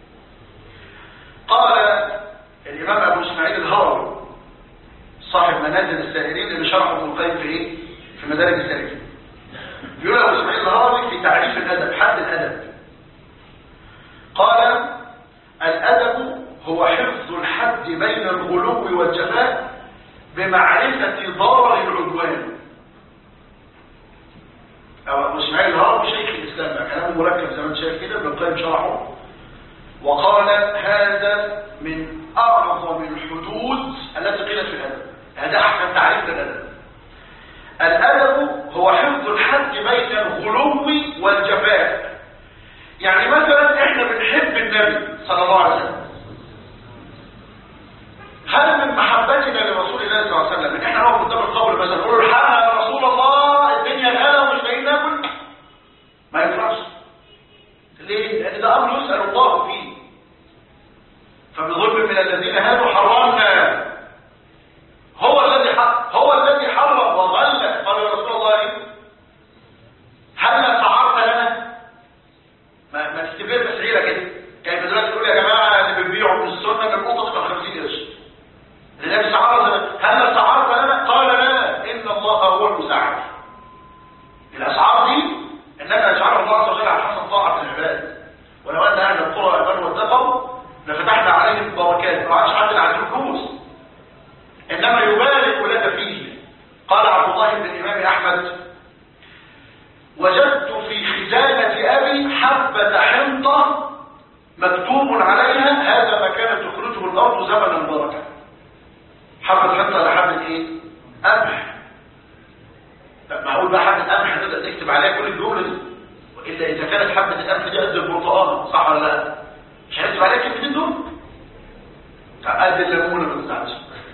قال الامام ابو اسماعيل الهروي صاحب منازل السائرين اللي شرحه ابن القيم في ايه في مدارج السالكين بيقول ابو اسماعيل الهروي في تعريف الادب حد الادب قال الادب هو حفظ الحد بين الغلو والجفاء بمعرفة ضرر العدوان أو أبو إسماعيل الهرم شيخ الإسلام بقى كلامه مركب زي ما انت شايف كده ابن القيم شرحه وقال هذا من أعظم الحدود التي قيلت في الأدب هذا أحسن تعريف للأدب الأدب هو حفظ الحد بين الغلو والجفاء يعني مثلا احنا بنحب النبي صلى الله عليه وسلم هل من محبتنا لرسول الله صلى الله عليه وسلم ان احنا نقف قدام القبر مثلا نقول له الحقنا يا رسول الله الدنيا غلا ومش لاقيين ناكل ما ينفعش ليه؟ لان ده امر يسال الله فيه فبظلم من الذين هادوا حرمنا هو الذي حق هو الذي حرم وغلق قال يا رسول الله بن الإمام أحمد وجدت في خزانة أبي حبة حنطة مكتوب عليها هذا ما كانت تخرجه الأرض زمن البركة حبة حنطة لحبة إيه؟ قمح طب معقول بقى حبة قمح تقدر تكتب عليها كل الجملة دي إلا إذا كانت حبة القمح دي قد البرتقالة صح ولا لا؟ مش هتكتب عليها الكلمتين دول؟ قد الليمونة ما تزعلش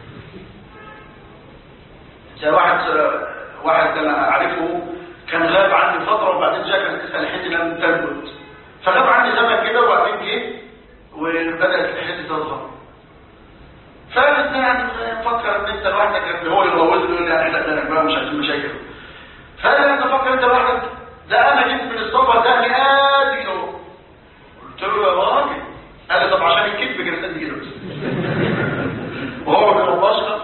زي واحد واحد انا اعرفه كان غاب عني فتره وبعدين جاء كان لسه لحيتي لم تنبت فغاب عني زمن كده وبعدين جه وبدات لحيتي تظهر فقلت يعني فكر ان انت لوحدك اللي هو يروضني يقول لي احنا ده بقى مش عايزين مشاكل فقال انت فكر انت لوحدك ده انا جيت من الصفا ده ادي له قلت له يا راجل قال لي طب عشان الكذب كانت قد كده وهو كان مباشر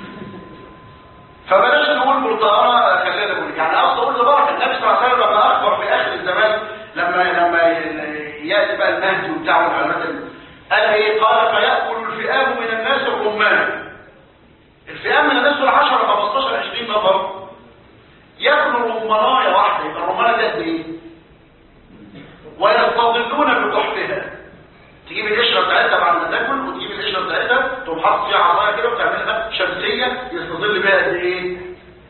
فبلاش نقول برتقانه خلينا نقول يعني اصلا اقول لبركه النبي صلى الله عليه وسلم لما اخبر في اخر الزمان لما لما ياتي بقى المهدي وبتاع والعلامات قال ايه قال فياكل الفئام من الناس الرمان الفئام من الناس دول 10 15 20 نفر ياكلوا رمانايه واحده يبقى الرمانه ده قد ايه ويستظلون بتحفها تجيب القشره بتاعتها بعد ما تاكل وتجيب القشره بتاعتها تقوم حاطط فيها عصايه كده وتعملها شمسيه يستظل بها قد ايه؟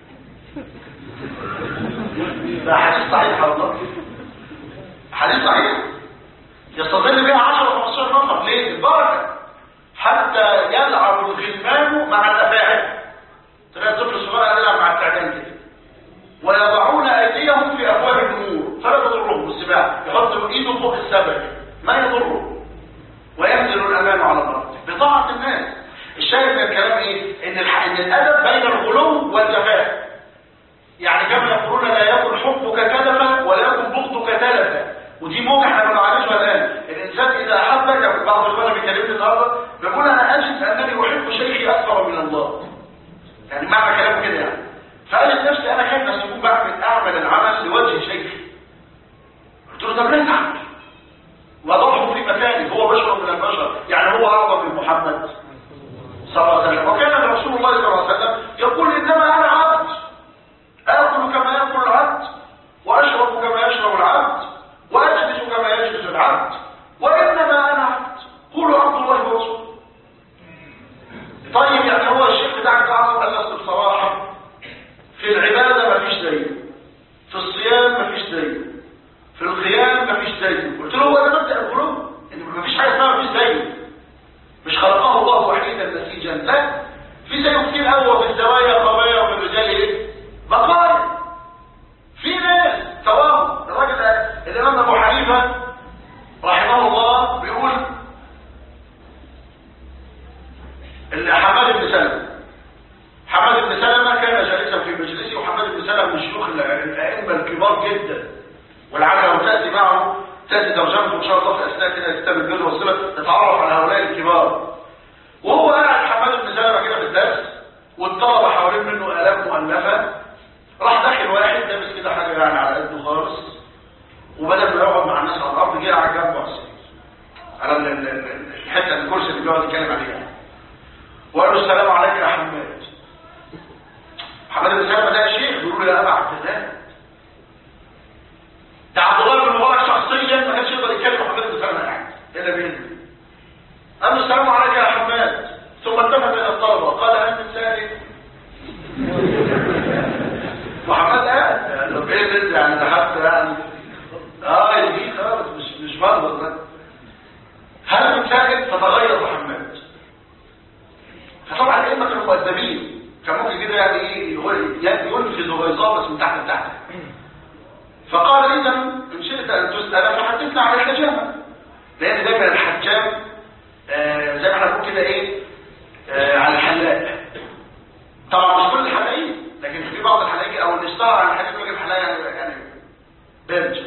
ده حديث صحيح والله حديث صحيح يستظل بها 10 15 نفر ليه؟ البركه حتى يلعب الغلمان مع الافاعي تلاقي الطفل الصغير يلعب مع التعبان كده ويضعون ايديهم في ابواب النور فلا تضرهم السباع يحط ايده فوق السبع ما يضره وينزل الامان على الارض بطاعه الناس الشاهد من الكلام ايه ان الح... ان الادب بين الغلو والجفاء يعني كما يقولون لا يكن حبك كلفا ولا يكن بغضك تلفا ودي موجة احنا بنعالجها الان الانسان اذا احبك بعض اخواننا بيكلمني النهارده بيقول انا اجد انني احب شيخي اكثر من الله يعني معنى كلامه كده يعني فقالت نفسي انا خايف ان اكون بعمل اعمل العمل لوجه شيخي قلت له طب ليه تعمل وضعه في مكانه هو بشر من البشر يعني هو اعظم من محمد صلى الله عليه وسلم وكان رسول الله صلى الله عليه وسلم يقول انما انا عبد اكل كما ياكل العبد واشرب كما يشرب العبد واجلس كما يجلس العبد وانما انا عبد قولوا عبد الله ورسوله طيب يعني هو الشيخ بتاعك تعرف قال لك بصراحه في العباده مفيش زيه في الصيام مفيش زيه في القيام مفيش زيه قلت له هو ده مبدا القلوب ان مفيش حاجه اسمها مفيش زيه مش خلقه الله وحيدا نسيجا لا في زيه كتير قوي وفي الزوايا قضايا وفي الرجال ايه بقايا في ناس توهم الراجل الامام ابو حنيفه رحمه الله بيقول حماد بن سلمه حماد بن سلمه كان جالسا في مجلسه وحماد بن سلمه من شيوخ الائمه الكبار جدا ولعل لو تاتي معه تاتي ترجمته ان شاء الله في اثناء كده كتاب البر والصله تتعرف على هؤلاء الكبار وهو قاعد حماد بن سلمه كده في الدرس والطلبه حوالين منه الاف مؤلفه راح داخل واحد لابس كده حاجه يعني على قده خالص وبدل ما يقعد مع الناس على الارض جه على جنبه على السرير على الحته الكرسي اللي بيقعد يتكلم عليها وقال له السلام عليك يا حماد حماد بن سلمه ده شيخ بيقول له يا ابا عبد الله ده عبد الله بن مبارك شخصيا ما كانش يقدر يتكلم حماد بن سلمه يعني الا باذنه قال له السلام عليك يا حماد ثم التفت الى الطلبه قال انت سالم محمد قال طب ايه اللي انت يعني دخلت يعني اه يجي خالص مش مش منظر ده هل من ساكت فتغير محمد فطبعا الائمه كانوا مؤدبين كان ممكن كده يعني ايه ينفذ غيظات بس من تحت لتحت فقال اذا ان شئت ان تسال فحدثنا عن الحجامه لان دايما الحجام آه زي ما احنا بنقول كده ايه آه على الحلاق طبعا مش كل الحلاقين لكن في بعض الحلاقين او اللي اشتهر عن الحلاق يقول الحلاق يعني يعني برج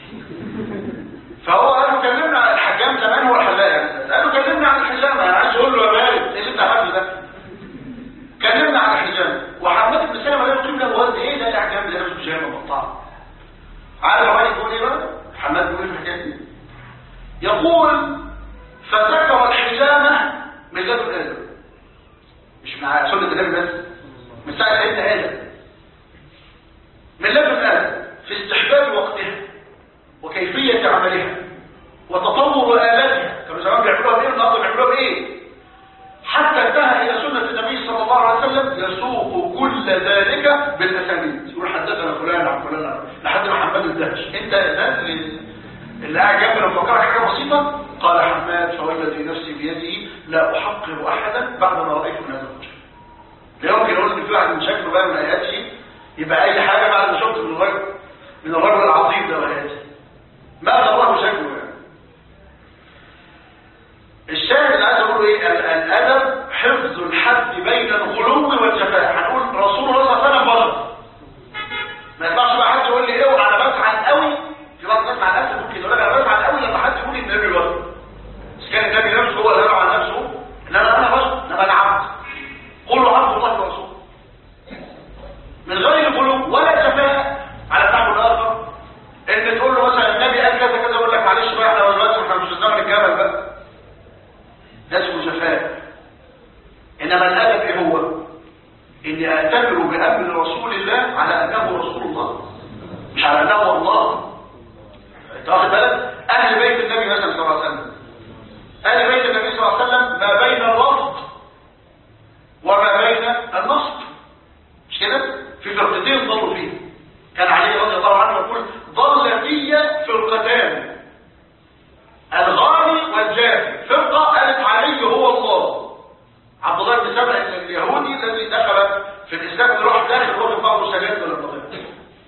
فهو قال له كلمنا عن الحجام زمان هو الحلاق يعني قال له كلمنا عن الحجامه انا عايز اقول له يا بارد ايه اللي انت عملته ده كلمنا عن الحجامه وحماد بن سلمه قال له له هو ايه ده الحجام ده مش بيجامه مقطعه عارف هو يقول ايه بقى حماد بيقول في الحكايه دي يقول فذكر الحجامه من لدن ادم مش مع سنه النبي بس من ساعه سيدنا كل ذلك بالاسانيد يقول حدثنا فلان عن فلان لحد ما حماد الدهش انت ده اللي اللي قاعد جنبنا مفكرك حاجه بسيطه قال حماد فوالذي نفسي بيده لا احقر احدا بعد ما رايت من هذا الرجل لا يمكن اقول ان في واحد من شكله بقى من اياته يبقى اي حاجه بعد ما شفت من الرجل من الرجل العظيم ده واياته ما الله شكله يعني الشاهد اللي عايز اقوله ايه ال- الادب حفظ الحد بين الغلو والجفاء هنقول رسول الله صلى الله عليه وسلم بشر ما يطلعش بقى حد يقول لي اوعى انا بزعل قوي في بعض الناس مع الاسف ممكن يقول لك انا بزعل قوي لما حد يقول لي النبي بشر بس كان النبي نفسه هو اللي قال عن نفسه ان انا انا بشر انما انا عبد قولوا عبد الله ورسوله من غير غلو ولا جفاء على النحو الاخر ان تقول له مثلا النبي قال كذا كذا يقول لك معلش بقى احنا دلوقتي احنا مش في زمن الجبل بقى ده اسمه جفاء انما الادب ايه هو اني اعتبر بامر رسول الله على انه رسول الله مش على انه الله انت واخد بالك اهل بيت النبي مثلا صلى الله عليه وسلم اهل بيت النبي صلى الله عليه وسلم ما بين الرفض وما بين النصب مش كده في فرقتين ضلوا فيه كان علي رضي الله عنه يقول ضل في فرقتان الغالي والجافي فرقة قالت علي هو الله عبد الله بن سبع اليهودي الذي دخل في الإسلام وراح داخل روح بعض سجاد ولا بطيء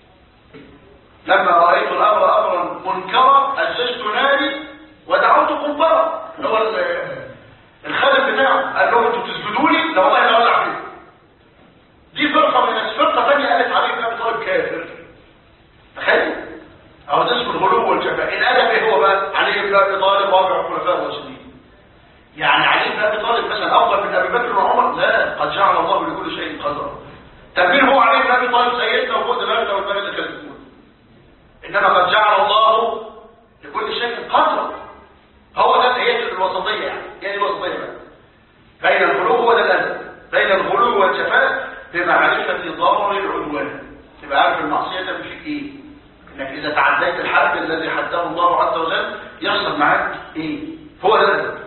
لما رأيت الأمر أمرا منكرا أسست ناري ودعوت قنبرا اللي هو ال- الخادم بتاعه قال لهم انتوا بتسجدوا لي لو والله انا اولع فيكم دي فرقة من الناس فرقة ثانية قالت علي بن ابي طالب كافر تخيل اهو ده اسمه الغلو والجفاء الادب ايه هو بقى علي بن ابي طالب رابع الخلفاء الراشدين يعني علي بن ابي طالب مثلا افضل من ابي بكر وعمر لا قد جعل الله لكل شيء قدرا طب مين هو علي بن ابي طالب سيدنا وفوق دماغنا والدماغ اللي كانت بتقول انما قد جعل الله لكل شيء قدرا هو ده هي الوسطيه يعني هي دي الوسطيه بقى بين الغلو هو ده الادب بين الغلو والجفاء بمعرفه ضرر العدوان تبقى عارف المعصيه تعمل فيك ايه انك اذا تعديت الحد الذي حده الله عز وجل يحصل معاك ايه هو ده الادب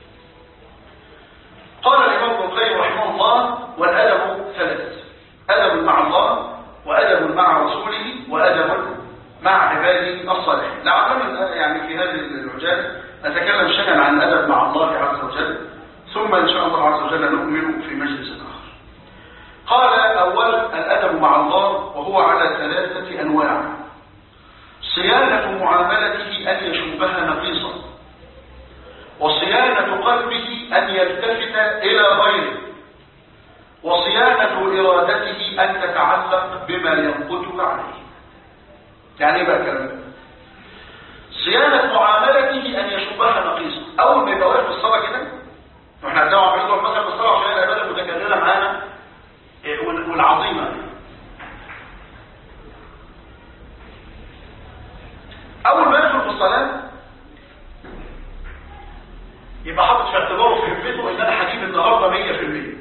قال الامام ابن القيم رحمه الله والادب ثلاث ادب مع الله وادب مع رسوله وادب مع عباده الصالحين لعلنا يعني في هذه العجاله نتكلم شيئا عن الادب مع الله عز وجل ثم ان شاء الله عز وجل نكمل في مجلس اخر قال اولا الادب مع الله وهو على ثلاثه انواع صيانه معاملته ان يشوبها نقيصا وصيانة قلبه أن يلتفت إلى غيره وصيانة إرادته أن تتعلق بما ينقتك عليه يعني إيه بقى الكلام ده؟ صيانة معاملته أن يشبها نقيصا أول ما يبقى واقف في الصلاة كده واحنا عندنا عم نروح مثلا في الصلاة عشان العبادة المتكررة معانا إيه، وال- والعظيمة أول ما يدخل في الصلاة يبقى حاطط في اعتباره في همته ان انا هجيب النهارده 100%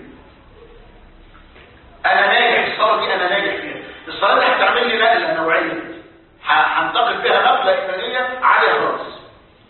انا ناجح الصلاه دي انا ناجح فيها الصلاه دي هتعمل لي نقله نوعيه ه- هنتقل فيها نقله ايمانيه عاليه خالص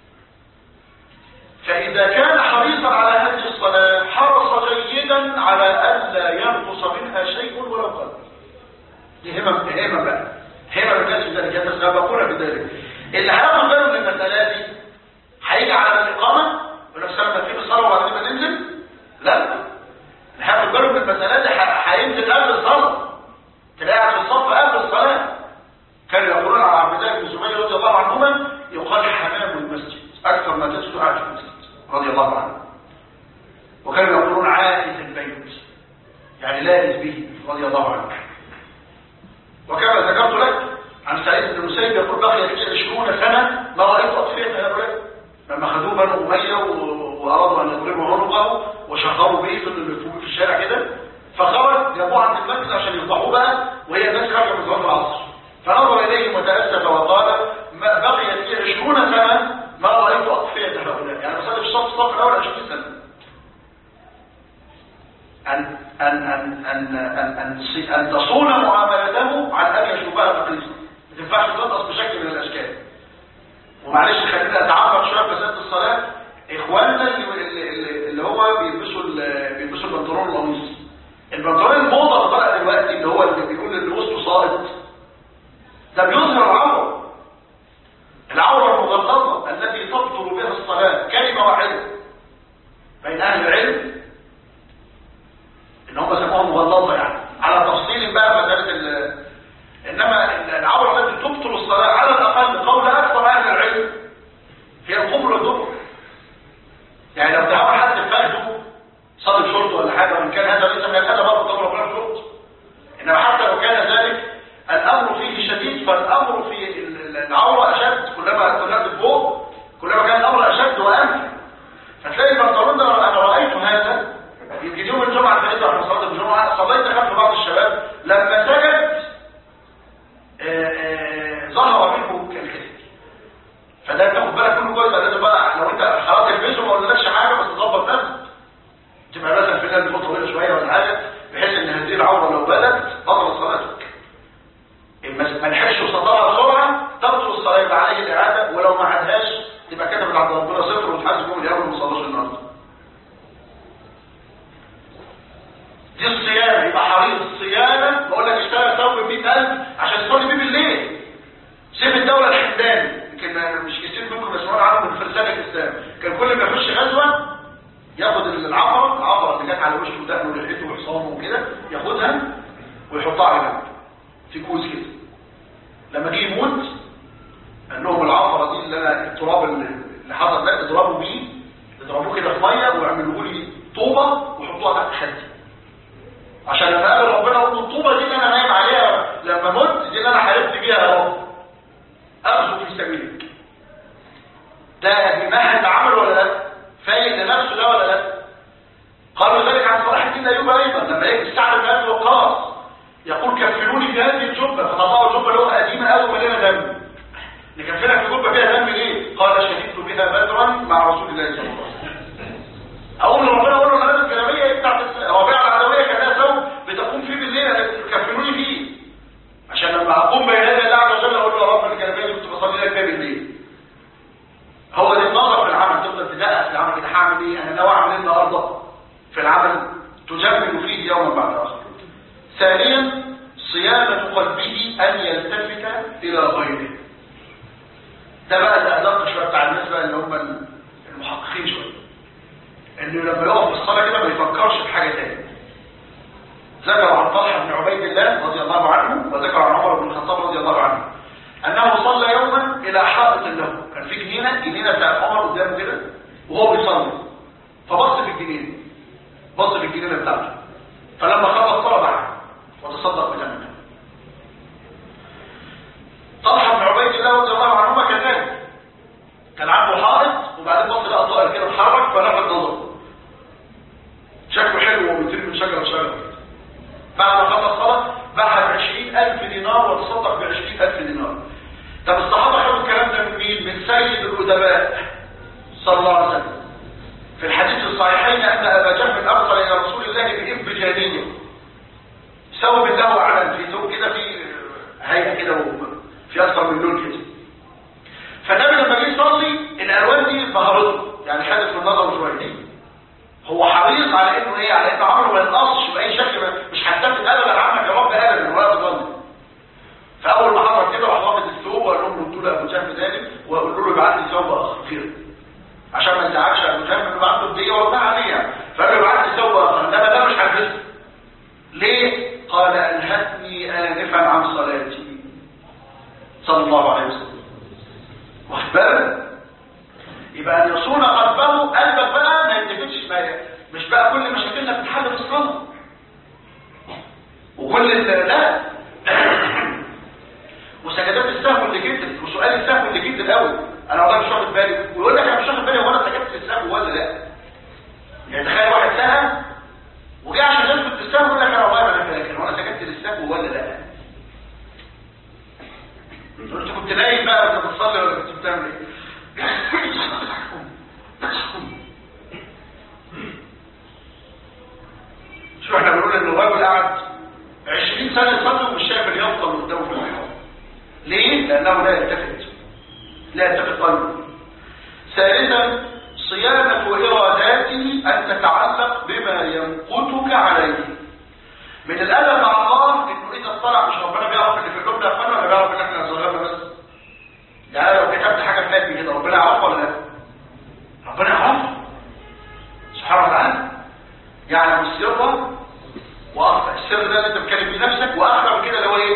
فاذا كان حريصا على هذه الصلاه حرص جيدا على الا ينقص منها شيء ولو قل دي همم همم بقى همم الناس في ذلك يتسابقون بذلك اللي هياخد باله من المساله دي هيجي على الاقامه يقول لك سلام في الصلاه وبعدين ما ننزل لا اللي هياخد باله من المساله دي ه- هينزل قبل الصلاه تلاقي قاعد في الصف قبل الصلاه كانوا يقولون على عبد الله بن زبير رضي الله عنهما يقال حمام المسجد اكثر ما تجد قاعد في المسجد رضي الله عنه وكانوا يقولون عائد البيت يعني لائز به رضي الله عنه وكما ذكرت لك عن سعيد بن المسيب يقول بقي لي 20 سنه ما رايت اطفئه هؤلاء لما خدوه بنو اميه و- وارادوا ان يضربوا عنقه وشهروا به في في الشارع كده فخرج جابوه عند المسجد عشان يفضحوه بقى وهي الناس خارجه من صلاه العصر فنظر اليه متاسف وقال ما بقي لي 20 سنه ما رايت اطفئه هؤلاء يعني بصلي في الصف الصف الاول 20 سنه أن أن أن أن أن أن, أن تصون معاملته عن أن يشوفها نقيصا ما تنفعش تنقص بشكل من الأشكال ومعلش خلينا نتعمق شويه في مساله الصلاه اخواننا اللي, اللي, اللي هو بيلبسوا ال- بيلبسوا البنطلون القميص البنطلون الموضه اللي طالع دلوقتي مختلفين بقى في مساله ال- انما العوره التي تبطل الصلاه على الاقل قول اكثر اهل العلم هي القبر والدبر يعني لو دعوا حد فاته صلي شرط ولا حاجه وان كان هذا ليس من الادب برضه قبل ربنا شرط انما حتى لو كان ذلك الامر فيه شديد فالامر في ال- ال- العوره اشد كلما طلعت فوق كلما كان الامر اشد وانفع فتلاقي البنطلون ده انا رايت هذا يمكن يوم الجمعه اللي فاتت واحنا صلاه الجمعه صليت خلف بعض الشباب لما سجد آه، آه، ظهر منه كالكذب فده تاخد بالك كله كويس لازم بقى لو انت خلاص تلبسه ما قلناش حاجه بس تظبط نفسك تبقى مثلا في نادي فتره طويله شويه ولا حاجه بحيث ان هذه العوره لو بدت بطلت صلاتك اما ما لحقش وسطها بسرعه تبطل الصلاه يبقى عليه الاعاده ولو ما عادهاش تبقى كتبت عند ربنا صفر وتحاسب يوم القيامه ما صلاش النهارده دي الصيانه يبقى حريص صيانه بقول لك اشتغل ثوب ب 100000 عشان تصلي بيه بالليل سيف الدوله الحمداني يمكن مش كتير منكم يسمعون عنه من فرسان الاسلام كان كل ما يخش غزوه ياخد العبره العبره اللي جت على وشه ودقنه ولحيته وحصانه وكده ياخدها ويحطها على جنب في كوز كده لما جه يموت قال لهم العبره دي اللي انا التراب اللي اللي حصل ده اضربوا بيه اضربوه كده في ميه واعملوا لي طوبه وحطوها تحت خدي عشان لما قال ربنا قلت الطوبه دي اللي انا نايم عليها لما مت دي اللي انا حاربت بيها يا رب اخذه في سبيلك ده بيمهد عمل ولا لا فايق لنفسه ده ولا لا قالوا ذلك عن صلاح الدين ايوب ايضا لما يجي سعد بن ابي وقاص يقول كفنوني في هذه الجبه فنطعوا الجبه اللي هو قديمه قوي ومليانه دم نكفنك في جبه فيها دم ليه قال شهدت بها بدرا مع رسول الله صلى الله عليه وسلم اقول ربنا اقول له انا الجلابيه ايه بتاعت هو بيع العدويه كانها ثوب بتقوم فيه بالليل كفنوني فيه عشان لما اقوم بين يدي الله عز وجل اقول له يا رب الجلابيه دي كنت بصلي لك بيها بالليل هو دي النظر في العمل تفضل تدقق في العمل كده هعمل ايه انا ناوي اعمل ايه النهارده في العمل تجمل فيه يوما بعد اخر ثانيا صيانه قلبه ان يلتفت الى غيره ده بقى ده ادق شويه بتاع الناس بقى اللي هم المحققين شويه انه لما يقف في الصلاه كده ما يفكرش في حاجه تانية ذكر عن طلحه بن عبيد الله رضي الله عنه وذكر عن عمر بن الخطاب رضي الله عنه انه صلى يوما الى حائط له كان في جنينه جنينه بتاعت عمر قدامه كده وهو بيصلي فبص في الجنينه بص في الجنينه بتاعته فلما خلص طلب عنه وتصدق بثمنها طلحه بن عبيد الله رضي الله عنهما كذلك كان عنده حائط وبعدين بص لقى طائر كده اتحرك فلفت نظره شكله حلو وهو بيطير من شجره لشجره بعد ما خلص صلاه باعها ب 20000 دينار وتصدق ب 20000 دينار طب الصحابه خدوا الكلام ده من مين؟ من سيد الادباء صلى الله عليه وسلم في الحديث الصحيحين ان ابا جهل ارسل الى رسول الله بإب جانيه سوى بالله اعلم في ثوب كده في هيئه كده في اكثر من لون كده فالنبي لما جه يصلي الالوان دي ظهرته يعني خدت من نظره شويه هو حريص على انه ايه على انه عمره ما ينقصش باي شكل ما- مش هتثبت ابدا عنك يا رب ابدا ولا تصلي فاول ما حصل كده راح واخد الثوب وقال لهم ردوا له ابو جهل ذلك وقالوا له ابعت لي ثوب اخر خير عشان ما يزعلش ابو جهل انه عنده هديه وردها عليها فقال له ابعت لي ثوب اخر انما ده مش هلبسه ليه؟ قال انهتني انفا عن صلاتي صلى الله عليه وسلم واخد بالك يبقى ان يصون قلبه قلبك بقى ما يلتفتش ما مش بقى كل مشاكلنا بتتحل في الصلاه وكل ال- لا وسجدات السهو اللي جدا وسؤال السهو اللي جدا قوي انا والله مش واخد بالي ويقول لك انا مش واخد بالي هو انا سجدت السهو ولا لا يعني تخيل واحد سهى وجه عشان يثبت السهو يقول لك انا والله ما انا فاكر هو انا سجدت للسهو ولا لا انت كنت نايم بقى وانت بتصلي ولا كنت بتعمل ايه شو احنا بنقول ان الراجل قعد 20 سنه يصلي ومش شايف اللي يفضل قدامه في المحراب ليه؟ لانه لا يلتفت لا يلتفت قلبه ثالثا صيانه اراداته ان تتعلق بما ينقتك عليه من الادب مع الله انه اذا اطلع مش ربنا بيعرف اللي في القلوب ده ولا بيعرف ان احنا صغيرنا بس يعني لو كتبت حاجه في قلبي كده ربنا يعرفها ولا لا ربنا يعرفها سبحانه وتعالى يعلم السر واخفى السر ده اللي انت بتكلم فيه نفسك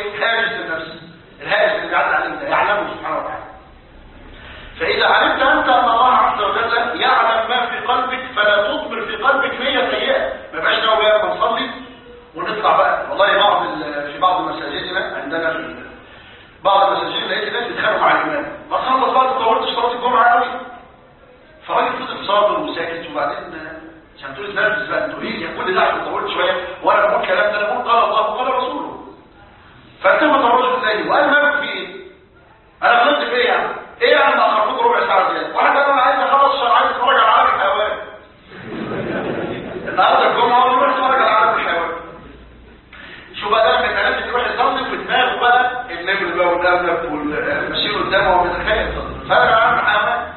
ايه هاجس النفس الهاجس اللي بيعدي عليك ده يعلمه سبحانه وتعالى فاذا علمت انت ان الله عز وجل يعلم ما في قلبك فلا تضمر في قلبك نيه سيئه ما يبقاش ناوي بقى نصلي ونطلع بقى والله بعض ال- في بعض مساجدنا عندنا في بعض المساجد لقيت ناس بيتخانقوا مع الامام ما خلص بقى ما طولتش صلاه الجمعه قوي فالراجل فضل صابر وساكت وبعدين عشان تقول تنرفز بقى انتوا ايه يا كل ده عشان طولت شويه وانا بقول كلام ده انا بقول قال الله وقال رسوله فالتفت الرجل الثاني وقال ما في ايه؟ انا غلطت في ايه يعني؟ ايه يعني ما اخرجوك ربع ساعه زياده؟ واحد قال انا عايز اخلص عشان عايز اتفرج على عالم الحيوان النهارده الجمعه ونروح نتفرج على عالم الحيوان شو بقى ده من الكلام اللي يروح يصلي في دماغه بقى النمر بقى والارنب والمشير قدامه وهو بيتخيل فرق عن الحيوان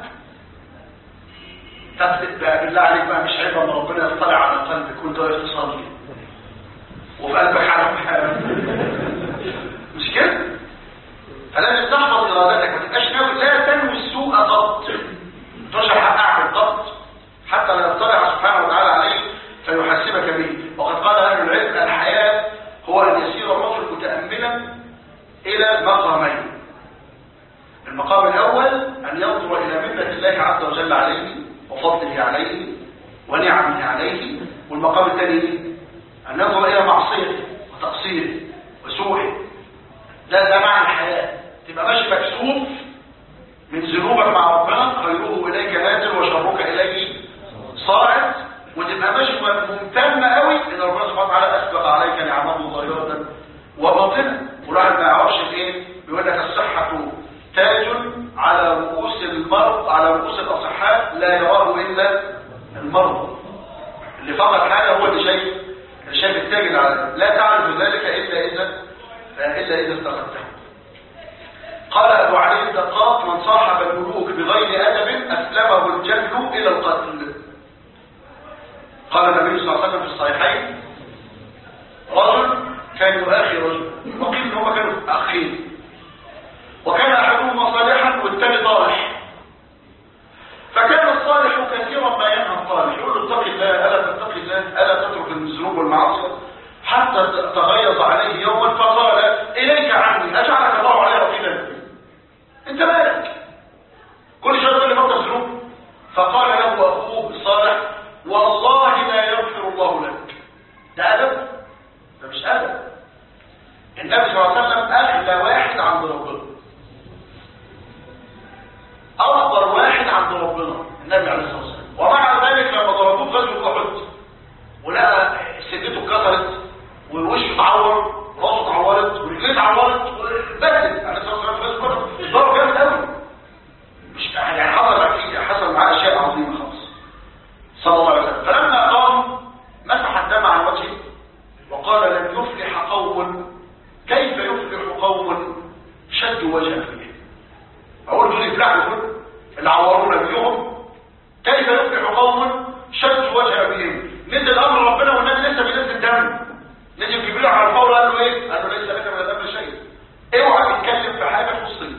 تثبت بقى بالله عليك بقى مش عيب ان ربنا يطلع على قلبك وانت واقف تصلي وفي قلبك حاله حيوان مش كده؟ فلازم تحفظ ارادتك ما تبقاش ناوي لا تنوي السوء قط تشرح حق اعمل قط حتى لا يطلع سبحانه وتعالى عليه فيحاسبك به وقد قال اهل العلم الحياه هو ان يسير الرجل متاملا الى مقامين المقام الاول ان ينظر الى منه الله عز وجل عليه وفضله عليه ونعمه عليه والمقام الثاني ان ينظر الى معصيته وتقصيره وسوءه ده ده معنى الحياه تبقى ماشي مكسوف من ذنوبك مع ربنا خيره اليك نازل وشرك اليه صاعد وتبقى ماشي ممتن قوي ان ربنا سبحانه وتعالى اسبق عليك نعمه ظاهره وباطنه والواحد ما يعرفش ايه بيقول لك الصحه تاج على رؤوس المرض على رؤوس الاصحاء لا يراه الا المرضى اللي فقد حاجه هو اللي شايف اللي شايف التاج اللي على لا تعرف ذلك الا اذا الا اذا استخدمته قال ابو علي الدقاق من صاحب الملوك بغير ادب اسلمه الجهل الى القتل قال النبي صلى الله عليه وسلم في الصحيحين رجل كان يؤاخي رجل وقيل ان هم كانوا اخين وكان احدهما صالحا والثاني طالح فكان الصالح كثيرا ما ينهى الطالح يقول له اتق الله الا تتق الله الا تترك الذنوب والمعاصي حتى تغيظ عليه يوما فقال اليك عني اجعلك الله علي رقيبا انت مالك كل شيء تقول لي بطل ذنوب فقال له اخوه الصالح والله لا يغفر الله لك ده ادب ده مش ادب النبي صلى الله عليه وسلم اغلى واحد عند ربنا افضل واحد عند ربنا النبي عليه الصلاه والسلام ومع ذلك لما ضربوه في غزوه احد ولقى سدته اتكسرت ووشه اتعور راسه اتعورت ورجليه اتعورت وبدل عليه الصلاه والسلام في غزوه احد ضرب جامد قوي مش يعني حصل اكيد حصل معاه اشياء عظيمه خالص صلى الله عليه وسلم فلما قام مسح الدم عن وجهه وقال لن يفلح قوم كيف يفلح قوم شدوا وجه فيه اقول دول يفلحوا دول اللي عورونا بيهم كيف يفلح قوم شدوا وجه بهم نزل امر ربنا والنبي لسه بينزل دم نزل جبريل على الفور قال له ايه قال له ليس لك من الامر شيء اوعى تتكلم في حاجه تخصني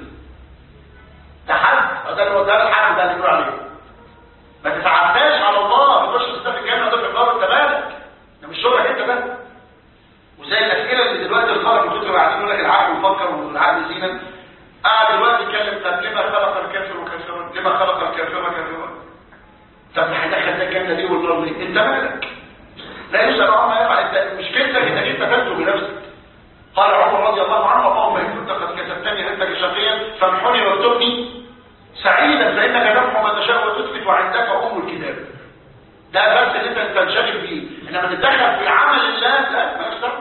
ده حد ده اللي ده الحد ده اللي بيقول عليه ما تتعداش على الله ما تخش تستفيد الجنه وده في النار انت مالك ده مش شغلك انت بقى وزي الاسئله اللي دلوقتي الخلق كنت قاعدين يقول لك العقل يفكر والعقل زينا قاعد دلوقتي يتكلم طب لما خلق الكافر كافرا لما خلق الكافر كافرا طب هيدخل ده الجنه ليه والنار ليه انت مالك لا يسال عما يفعل انت مشكلتك انك انت تبدو بنفسك قال عمر رضي الله عنه اللهم ان كنت قد كتبتني انك شقيا فامحني واكتبني سعيدا فانك تمحو ما تشاء وتثبت وعندك ام الكتاب ده بس اللي انت تنشغل بيه انما تتدخل في عمل الله لا ما يفتح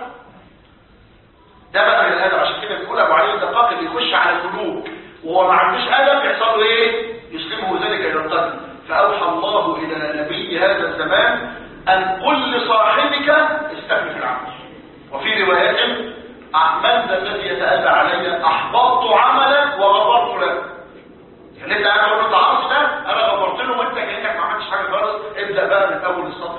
ده بقى من الادب عشان كده بيقول ابو علي الدقاق اللي يخش على الملوك وهو ما عندوش ادب يحصل له ايه يسلمه ذلك الى القتل فاوحى الله الى نبي هذا الزمان ان قل لصاحبك استخلف العمل وفي روايات من ذا الذي يتأذى علي احبطت عملك وغفرت لك اللي انت قاعد تقول له عاصي ده انا غفرت له وانت كانك ما عملتش حاجه خالص ابدا بقى من اول السطر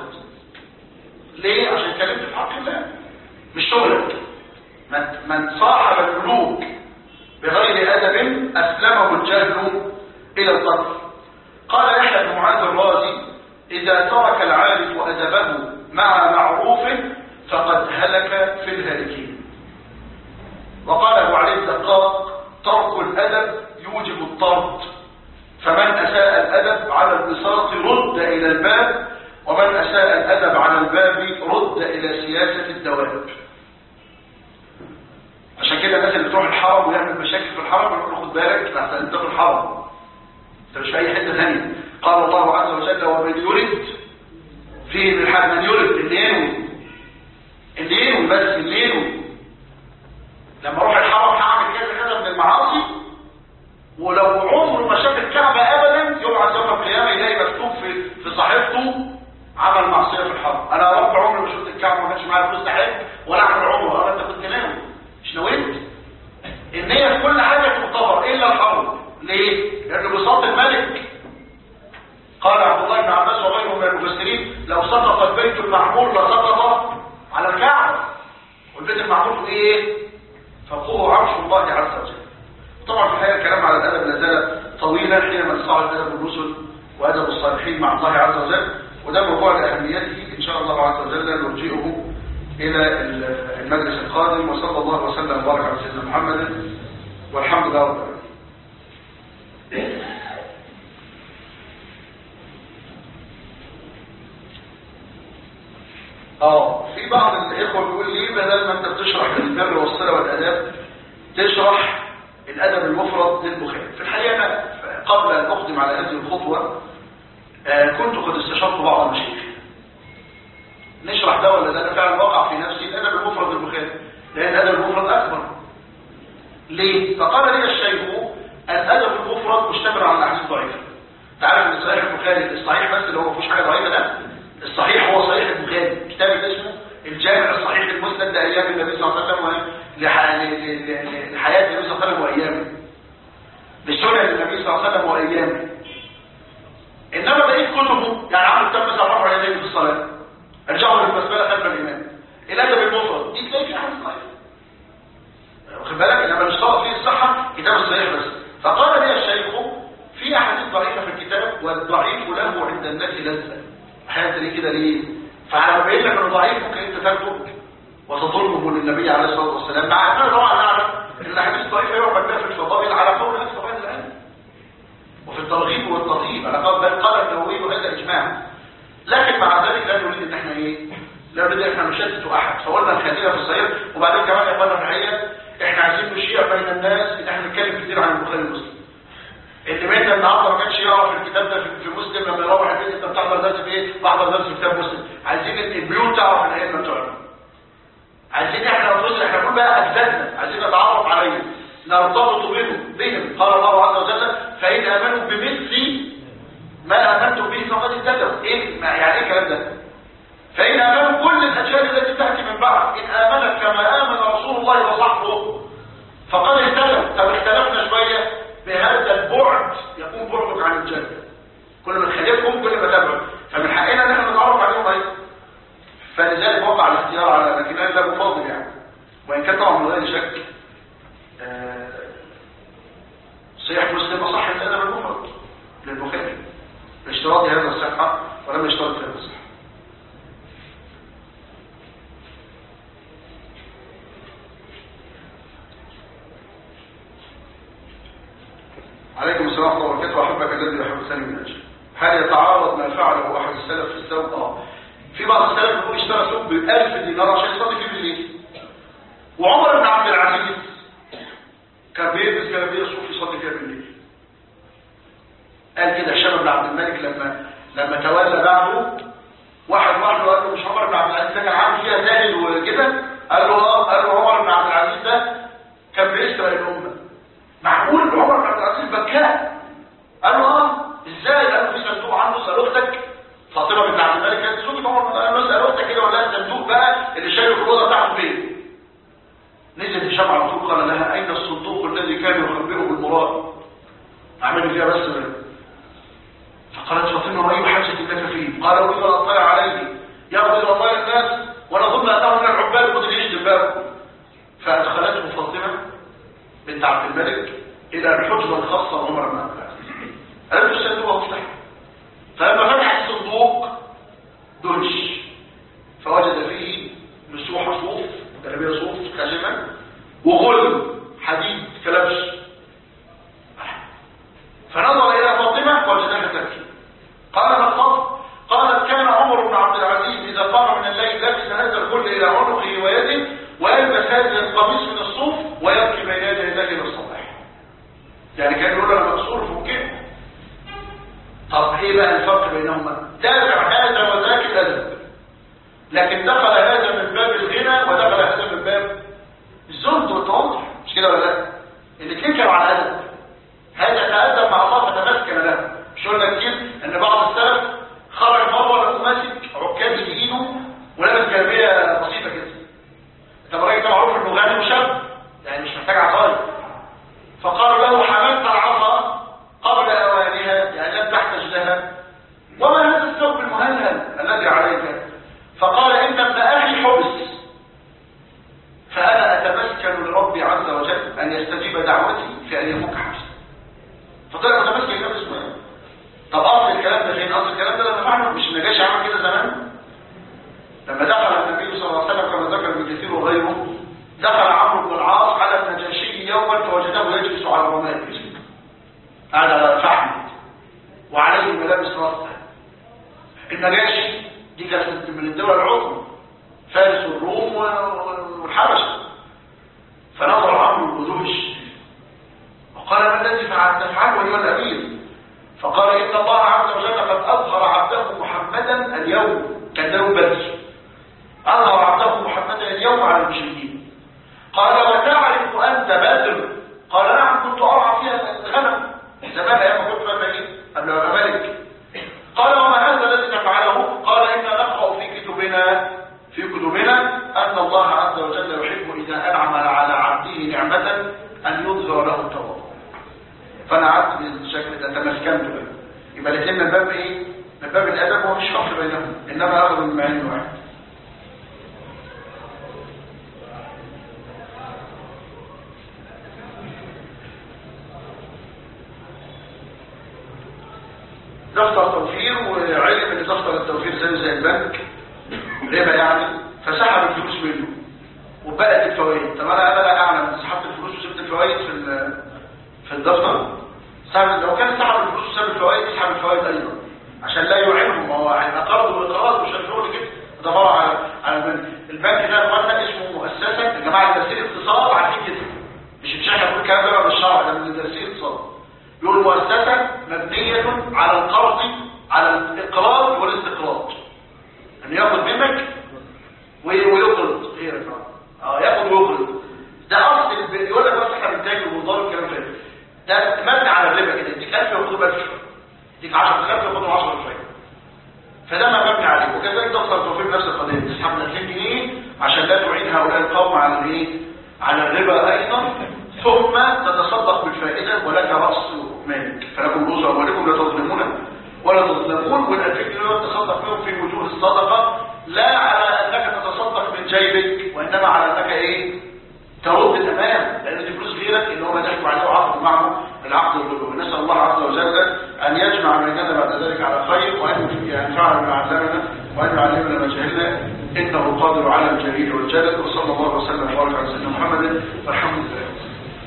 ليه عشان اتكلمت في حق الله مش شغلك من, من صاحب الملوك بغير ادب اسلمه الجهل الى القتل قال يحيى بن معاذ الرازي اذا ترك العارف ادبه مع معروفه فقد هلك في الهالكين وقال ابو علي الدقاق ترك الادب يوجب الطرد فمن اساء الادب على البساط رد الى الباب ومن اساء الادب على الباب رد الى سياسه الدواب عشان كده الناس اللي تروح الحرم ويعمل مشاكل في الحرم يقول له خد بالك لحسن انت في الحرم انت مش في اي حته ثانيه قال الله عز وجل ومن يرد فيه من الحد من يرد اللي ينوي اللي ينوي بس اللي ينوي لما اروح الحرم هعمل كذا كذا من المعاصي ولو عمره ما شاف الكعبه ابدا يبعث يوم القيامه يلاقي مكتوب في في صحيفته عمل معصيه في الحرم انا رب عمري ما شفت الكعبه ما كانش معايا فلوس احج ولا اعمل عمره انا انت كنت ناوي مش نويت النية في كل حاجة تعتبر إلا الحرم ليه؟ لأن بساط الملك قال عبد الله بن عباس وغيره من المفسرين لو سقط البيت المعمور لسقط على الكعبة والبيت المعمور في ايه؟ فوقه عرش الله عز وجل طبعا في الحقيقة الكلام على الأدب لا زال طويلا حينما نستعرض أدب الرسل وأدب الصالحين مع الله عز وجل وده موضوع لأهميته إن شاء الله عز وجل نرجئه إلى المجلس القادم وصلى الله وسلم وبارك على سيدنا محمد والحمد لله رب العالمين اه في بعض الاخوه بيقول لي بدل ما انت بتشرح البر والصله والاداب تشرح الادب المفرد للبخاري في الحقيقه انا قبل ان اقدم على هذه الخطوه آه كنت قد استشرت بعض المشايخ نشرح ده ولا ده انا فعلا وقع في نفسي الادب المفرد للبخاري لان الادب المفرد اكبر ليه فقال لي الشيخ الادب المفرد مشتمل على الاحاديث الضعيفه تعرف ان صحيح البخاري الصحيح بس اللي هو ما فيهوش حاجه ضعيفه ده الصحيح هو صحيح البخاري كتاب اسمه الجامع الصحيح المسند لايام النبي صلى الله عليه وسلم لحياه النبي صلى الله عليه وسلم وايامه لسنن النبي صلى الله عليه وسلم وايامه انما بقيه كتبه يعني عمل كتاب مثلا رفع اليدين في الصلاه الجهر بالبسمله خلف الامام الادب المفرد دي تلاقي في حديث ضعيف واخد بالك انما اللي اشترط فيه الصحه كتاب الصحيح بس فقال لي الشيخ في احاديث ضعيفه في الكتاب والضعيف له عند الناس لذه احيانا ليه كده ليه فعلى ما بين لك انه ضعيف ممكن انت تاخده وتظلمه للنبي عليه الصلاه والسلام مع اننا طبعا نعلم ان الاحاديث الضعيفه يعبد بها في الفضائل على قول نفس فضائل العلم وفي الترغيب والترهيب انا قال بل قال النووي هذا اجماع لكن مع ذلك لا نريد ان احنا ايه لا نريد ان احنا نشتت احد فقلنا نخلينا في الصغير وبعدين كمان يا اخوانا في الحقيقه احنا عايزين نشيع بين الناس ان احنا نتكلم كتير عن البخاري ومسلم اللي منا النهارده ما كانش يعرف الكتاب ده في مسلم لما يروح البيت انت بتحضر درس في ايه بحضر درس في كتاب مسلم عايزين البيوت تعرف الائمه بتوعنا عايزين احنا نفوز احنا كل بقى اجدادنا عايزين نتعرف عليهم نرتبط بهم بهم قال الله عز وجل فان امنوا بمثل ما امنتم به فقد اهتدوا ايه يعني ايه الكلام ده فان امنوا كل الاجيال التي تاتي من بعد ان امنت كما امن رسول الله وصحبه فقد اهتدوا طب اختلفنا شويه بهذا البعد يكون بعدك عن الجنه كل ما نخالفهم كل ما تبعد فمن حقنا ان احنا نتعرف عليهم ايضا فلذلك وقع الاختيار على لكن انا لا بفضل يعني وان كان طبعا من غير شك آه صحيح مسلم صح الادب المفرد للبخاري اشتراط هذا الصحه ولم يشترط هذا الصحه عليكم السلام ورحمه الله وبركاته احبك الذي يحب ثاني من اجل هل يتعارض ما فعله احد السلف في الثوب اه في بعض السلف بيقول اشترى ثوب ب 1000 دينار عشان يصلي فيه بالليل وعمر بن عبد العزيز كان بيلبس جلابيه صوف يصلي فيها بالليل قال كده هشام بن عبد الملك لما لما تولى بعده واحد راح له قال له مش عمر بن عبد العزيز ده كان عامل فيها زاهد وكده قال له اه قال له عمر بن عبد العزيز ده كان بيسرق الامه معقول عمر بن عبد العزيز بكاء قال له اه ازاي قال له في صندوق عنده اسال اختك فاطمه بنت عبد الملك كانت زوجة عمر قال له اسال اختك كده ولا الصندوق بقى اللي شايله في الاوضه بتاعته فين نزل هشام على طول قال لها اين الصندوق الذي كان يخبره بالمراد اعملوا فيها بس منه فقالت فاطمه واي حاجه لك فيه قال اريد ان اطلع عليه ياخذ الى الله الناس ونظن انه من العباد قد يجد بابه فادخلته فاطمه بنت عبد الملك الى الحجره الخاصه بعمر بن عبد العزيز قالت له الصندوق مفتاح فلما فتح الصندوق دهش فوجد فيه مسوحه صوف جلابيه صوف خشبه وغل حديد كلبش فنظر إلى فاطمة وجدها تبكي قال ما الخطب قالت كان عمر بن عبد العزيز إذا قام من الليل لبس هذا الكل إلى عنقه ويده ويلبس هذا القميص من الصوف ويبكي بين يدي الله إلى الصباح يعني كان يقول أنا مكسور فوقين طب إيه بقى الفرق بينهما تابع هذا وذاك الأدب لكن دخل هذا من باب الغنى ودخل هذا من باب الزهد والتواضع مش كده ولا لا الاثنين كانوا على أدب هذا تأدب مع الله فتمسكن له مش قلنا كتير ان بعض السلف خرج مرة لقوا ماسك عكاز في ايده ولابس جلابيه بسيطة كده طب الراجل ده معروف انه غني وشاب يعني مش محتاج عصاية فقالوا له حملت العصا قبل اوانها يعني لم تحتج لها وما هذا الثوب المهلهل الذي عليك فقال ان ابن اخي حبس فانا اتمسكن لربي عز وجل ان يستجيب دعوتي في ان يفك حبسي فطلع متمسك كده اسمه طب اصل الكلام ده فين اصل الكلام ده لما فعله مش النجاشي عمل كده زمان لما دخل النبي صلى الله عليه وسلم كما ذكر ابن كثير وغيره دخل عمرو بن العاص على النجاشي يوما فوجده يجلس على الرماد قاعد على الفحم وعليه ملابس راسه النجاشي دي كانت من الدول العظمى فارس والروم والحبشه فنظر عمرو بذهش وقال ما الذي فعلت تفعله ايها الامير فقال ان الله عز وجل قد اظهر عبده محمدا اليوم كان يوم بدر اظهر عبده محمدا اليوم على المشركين قال وتعرف انت بدر قال نعم كنت ارعى فيها الغنم زمان ايام كنت ملك قبل ما ملك قال وما هذا الذي تفعله قال انا نقرا في كتبنا في كتبنا ان الله عز وجل يحب اذا انعم على عبده نعمه ان يظهر له التواضع فانا قعدت بالشكل ده تمسكنت به يبقى الاثنين من باب ايه من باب الادب ومش فصل بينهم انما اخذ من معين واحد دفتر توفير وعلم ان دفتر التوفير زي زي البنك ربا يعني فسحب الفلوس منه وبقت الفوائد طب انا انا لا اعلم سحبت الفلوس وسبت الفوائد في في الدفتر سحب لو كان سحب الفلوس وساب الفوائد يسحب الفوائد ايضا عشان لا يعينهم هو هيبقى قرض واقراض مش شغل كده دور على على البنك البنك ده قلنا اسمه مؤسسه يا جماعه دراسين اقتصاد عارفين كده مش مش احنا بنقول الكلام ده بالشرع ده من دراسين اقتصاد يقول مؤسسه مبنيه على القرض على الاقراض والاستقراض ان ياخد منك ويقرض غيرك اه ياخد ويقرض ده اصل يقول لك بس احنا بنتاجر وبنضارب الكلام ده ده مبني على الربا كده يديك 1000 وياخد 1000 يديك 10000 وياخدهم 10 شويه فده ما مبني عليه وكذلك تحصل التوفيق نفس القضيه تسحب من 2 جنيه عشان لا تعين هؤلاء القوم على الايه على الربا ايضا ثم تتصدق بالفائده ولك راس مالك فلكم رؤوس اموالكم لا تظلمون ولا تظلمون والألفين جنيه تصدق بهم في وجوه الصدقه لا على انك تتصدق من جيبك وانما على انك ايه ترد الأمان لأن دي فلوس غيرك إن هو ما يحكم عليه عقد معه العقد والرجوع نسأل الله عز وجل أن يجمع بيننا بعد ذلك على خير وأن ينفعنا بما علمنا وأن يعلمنا ما جهلنا إنه القادر على الجليل والجلد وصلى الله وسلم وبارك على سيدنا محمد والحمد لله